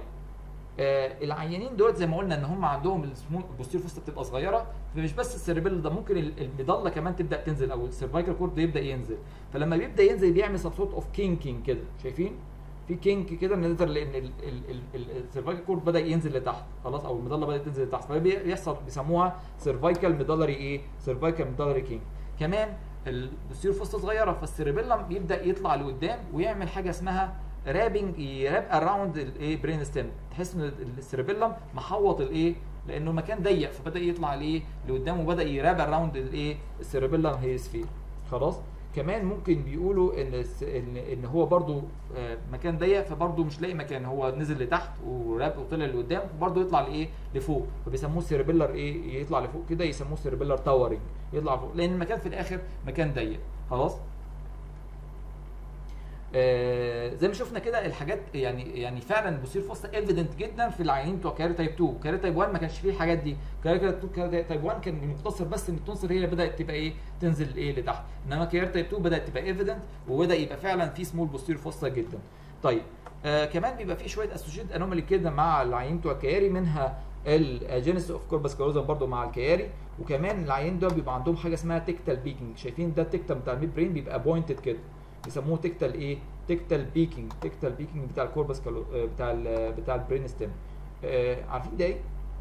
آه العيانين دول زي ما قلنا ان هم عندهم البوستير فوستا بتبقى صغيره فمش بس السيربيل ده ممكن المظله كمان تبدا تنزل او السيرفايكال كورد يبدا ينزل فلما بيبدا ينزل بيعمل سب سورت اوف كينكينج كده شايفين في كينك كده نظر لان السيرفايكال كورد بدا ينزل لتحت خلاص او المظله بدات تنزل لتحت فبيحصل بيسموها سيرفايكال ميدالري ايه سيرفايكال ميدالري كينك كمان البوستير فوستا صغيره فالسيربيلم بيبدا يطلع لقدام ويعمل حاجه اسمها رابنج يراب اراوند الايه برين ستيم تحس ان السيربيلم محوط الايه لانه المكان ضيق فبدا يطلع الايه لقدام وبدا يراب اراوند الايه السيربيلم هيسفير خلاص كمان ممكن بيقولوا ان الس- ان ان هو برضو آه، مكان ضيق فبرضو مش لاقي مكان هو نزل لتحت وراب وطلع لقدام برضو يطلع لايه لفوق فبيسموه سيربيلر ايه يطلع لفوق كده يسموه سيربيلر تاورنج يطلع فوق لان المكان في الاخر مكان ضيق خلاص آه، زي ما شفنا كده الحاجات يعني يعني فعلا بوستير فوستا ايفيدنت جدا في العيانين بتوع كاري تايب 2 كاري تايب 1 ما كانش فيه الحاجات دي كاري كاري تايب 1 كان مقتصر بس ان التونسل هي اللي بدات تبقى ايه تنزل ايه لتحت انما كاري تايب 2 بدات تبقى ايفيدنت وبدا يبقى فعلا في سمول بوستير فوستا جدا طيب آه كمان بيبقى في شويه اسوشيت انومالي كده مع العيانين بتوع الكياري منها الجينيس اوف كوربس كالوزم برضو مع الكياري وكمان العيانين دول بيبقى عندهم حاجه اسمها تكتال بيكينج شايفين ده التكتال بتاع الميد برين بيبقى بوينتد كده بيسموه تكتال ايه تكتال بيكينج تكتال بيكينج بتاع الكوربس كالو آه، بتاع ال بتاع البرين ستيم آه عارفين ده ايه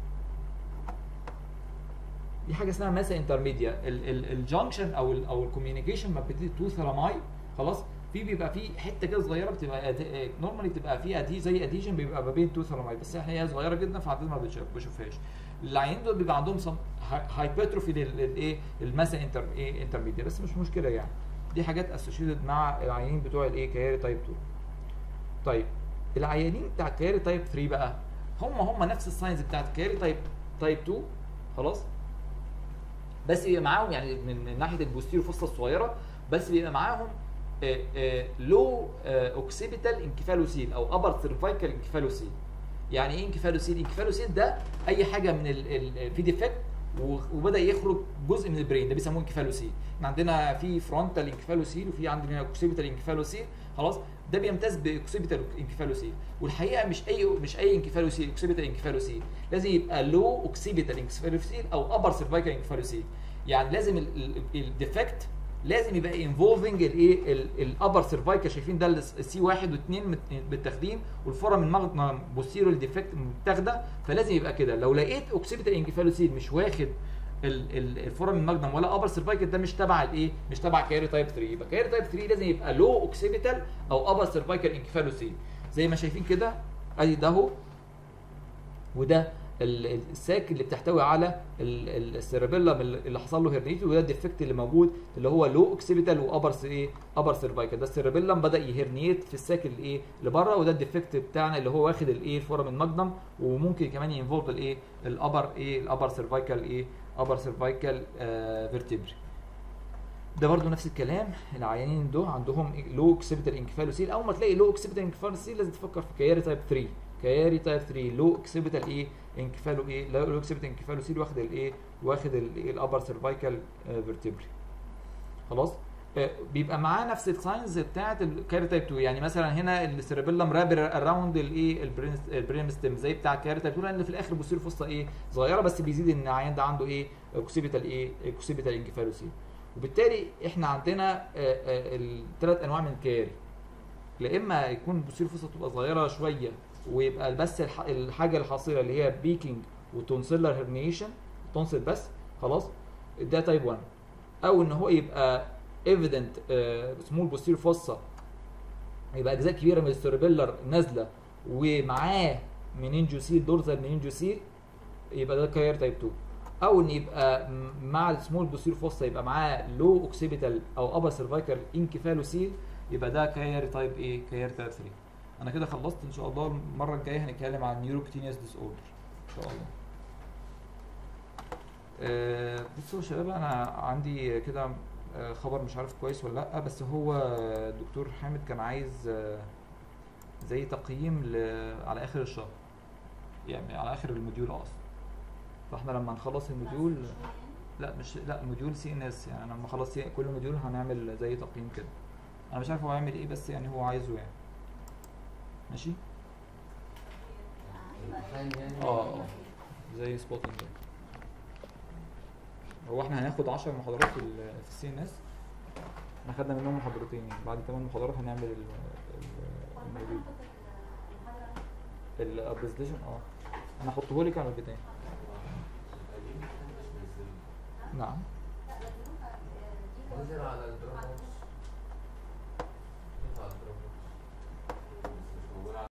دي حاجه اسمها ماسا انترميديا الجانكشن او ال او الكوميونيكيشن ما بين التو ثلاماي خلاص في بيبقى في حته كده صغيره بتبقى نورمالي بتبقى في أدي زي اديجن بيبقى ما بين تو ثلاماي بس احنا هي صغيره جدا فعادة ما بتشوف- بشوفهاش العيانين دول بيبقى عندهم هايبرتروفي للايه الماسا انتر ايه انترميديا بس مش مشكله يعني دي حاجات اسوشيتد مع العيانين بتوع الايه كياري تايب 2 طيب العيانين بتاع كياري تايب 3 بقى هم هم نفس الساينز بتاعت كياري تايب تايب 2 خلاص بس بيبقى معاهم يعني من من ناحيه البوستيرو فوسطه الصغيره بس بيبقى معاهم لو اوكسيبيتال انكفالوسيل او ابر سيرفايكال انكفالوسيل يعني ايه انكفالوسيل انكفالوسيل ده اي حاجه من ال ال في ديفكت وبدا يخرج جزء من البرين ده بيسموه انكفالوسيل احنا عندنا في فرونتال انكفالوسيل وفي عندنا اوكسيبيتال انكفالوسيل خلاص ده بيمتاز باوكسيبيتال انكفالوسيل والحقيقه مش اي مش اي انكفالوسيل اوكسيبيتال انكفالوسيل لازم يبقى لو اوكسيبيتال انكفالوسيل او ابر سيرفايكال انكفالوسيل يعني لازم الديفكت لازم يبقى انفولفنج الايه الابر سيرفايكال شايفين ده السي 1 و2 بالتخديم والفورم الماجنا بوستيرو الديفكت متاخده فلازم يبقى كده لو لقيت اوكسيبيتال انكفالوسيل مش واخد ال- ال- الفورم الماجنم ولا ابر سيرفايكال ده مش تبع الايه مش تبع كاري تايب 3 يبقى كاري تايب 3 لازم يبقى لو اوكسيبيتال او ابر سيرفايكال انكفالوسيل زي ما شايفين كده ادي ده اهو وده ال- ال- الساك اللي بتحتوي على السيربيلم اللي حصل له هيرنيتي وده الديفكت اللي موجود اللي هو لو اوكسيبيتال وابر ايه ابر سيرفايكال ده السيربيلم بدا يهرنيت في الساك اللي ايه اللي بره وده الديفكت بتاعنا اللي هو واخد الايه الفورم الماجنم وممكن كمان ينفولت الايه الابر ايه الابر سيرفايكال ايه ابر سيرفايكال فيرتبري ده برضو نفس الكلام العيانين دول عندهم لو اوكسيبيتال انكفالوسيل اول ما تلاقي لو اوكسيبيتال انكفالوسيل لازم تفكر في كياري تايب 3 كياري تايب 3 لو اوكسيبيتال ايه انكفالو ايه لو اوكسيبيتال انكفالوسيل واخد الايه واخد الابر سيرفايكال فيرتبري خلاص آه، بيبقى معاه نفس الساينز بتاعت الكاري تايب 2 يعني مثلا هنا السيربيلم رابر اراوند الايه البرين البرين ستيم زي بتاع الكاري تايب 2 لان في الاخر بصير فصه ايه صغيره بس بيزيد ان العيان ده عنده ايه اوكسيبيتال ايه اوكسيبيتال انكفالوسيل وبالتالي احنا عندنا الثلاث انواع من الكياري لا اما يكون بصير فصه تبقى صغيره شويه ويبقى بس الح- الحاجه الحاصله اللي هي بيكينج وتونسيلر هيرنيشن تونسل بس خلاص ده تايب 1 او ان هو يبقى ايفيدنت سمول بوستير فوسا يبقى اجزاء كبيره من السيربيلر نازله ومعاه منينجوسيل دورزال منينجوسيل يبقى ده كاير تايب 2 او ان يبقى م- مع السمول بوستير فوسا يبقى معاه لو اوكسيبيتال او ابر سيرفايكال انكفالوسيل يبقى ده كاير تايب ايه كاير تايب 3 انا كده خلصت ان شاء الله المره الجايه هنتكلم عن نيوروكتينيوس ديس اوردر ان شاء الله آه، بصوا يا شباب انا عندي كده آه، خبر مش عارف كويس ولا لا بس هو الدكتور حامد كان عايز آه، زي تقييم ل- على اخر الشهر يعني على اخر الموديول اصلا فاحنا لما نخلص الموديول لا مش لا موديول سي ان اس يعني لما خلص سي- كل موديول هنعمل زي تقييم كده انا مش عارف هو هيعمل ايه بس يعني هو عايزه يعني ماشي امتحان يعني اه اه زي سبوتنج كده هو احنا هناخد 10 محاضرات في ال في السي ان اس احنا خدنا منهم محاضرتين يعني بعد 8 محاضرات هنعمل ال الموديول البرزنتيشن اه انا هحطه لك على البدايه نعم نزل على الدراما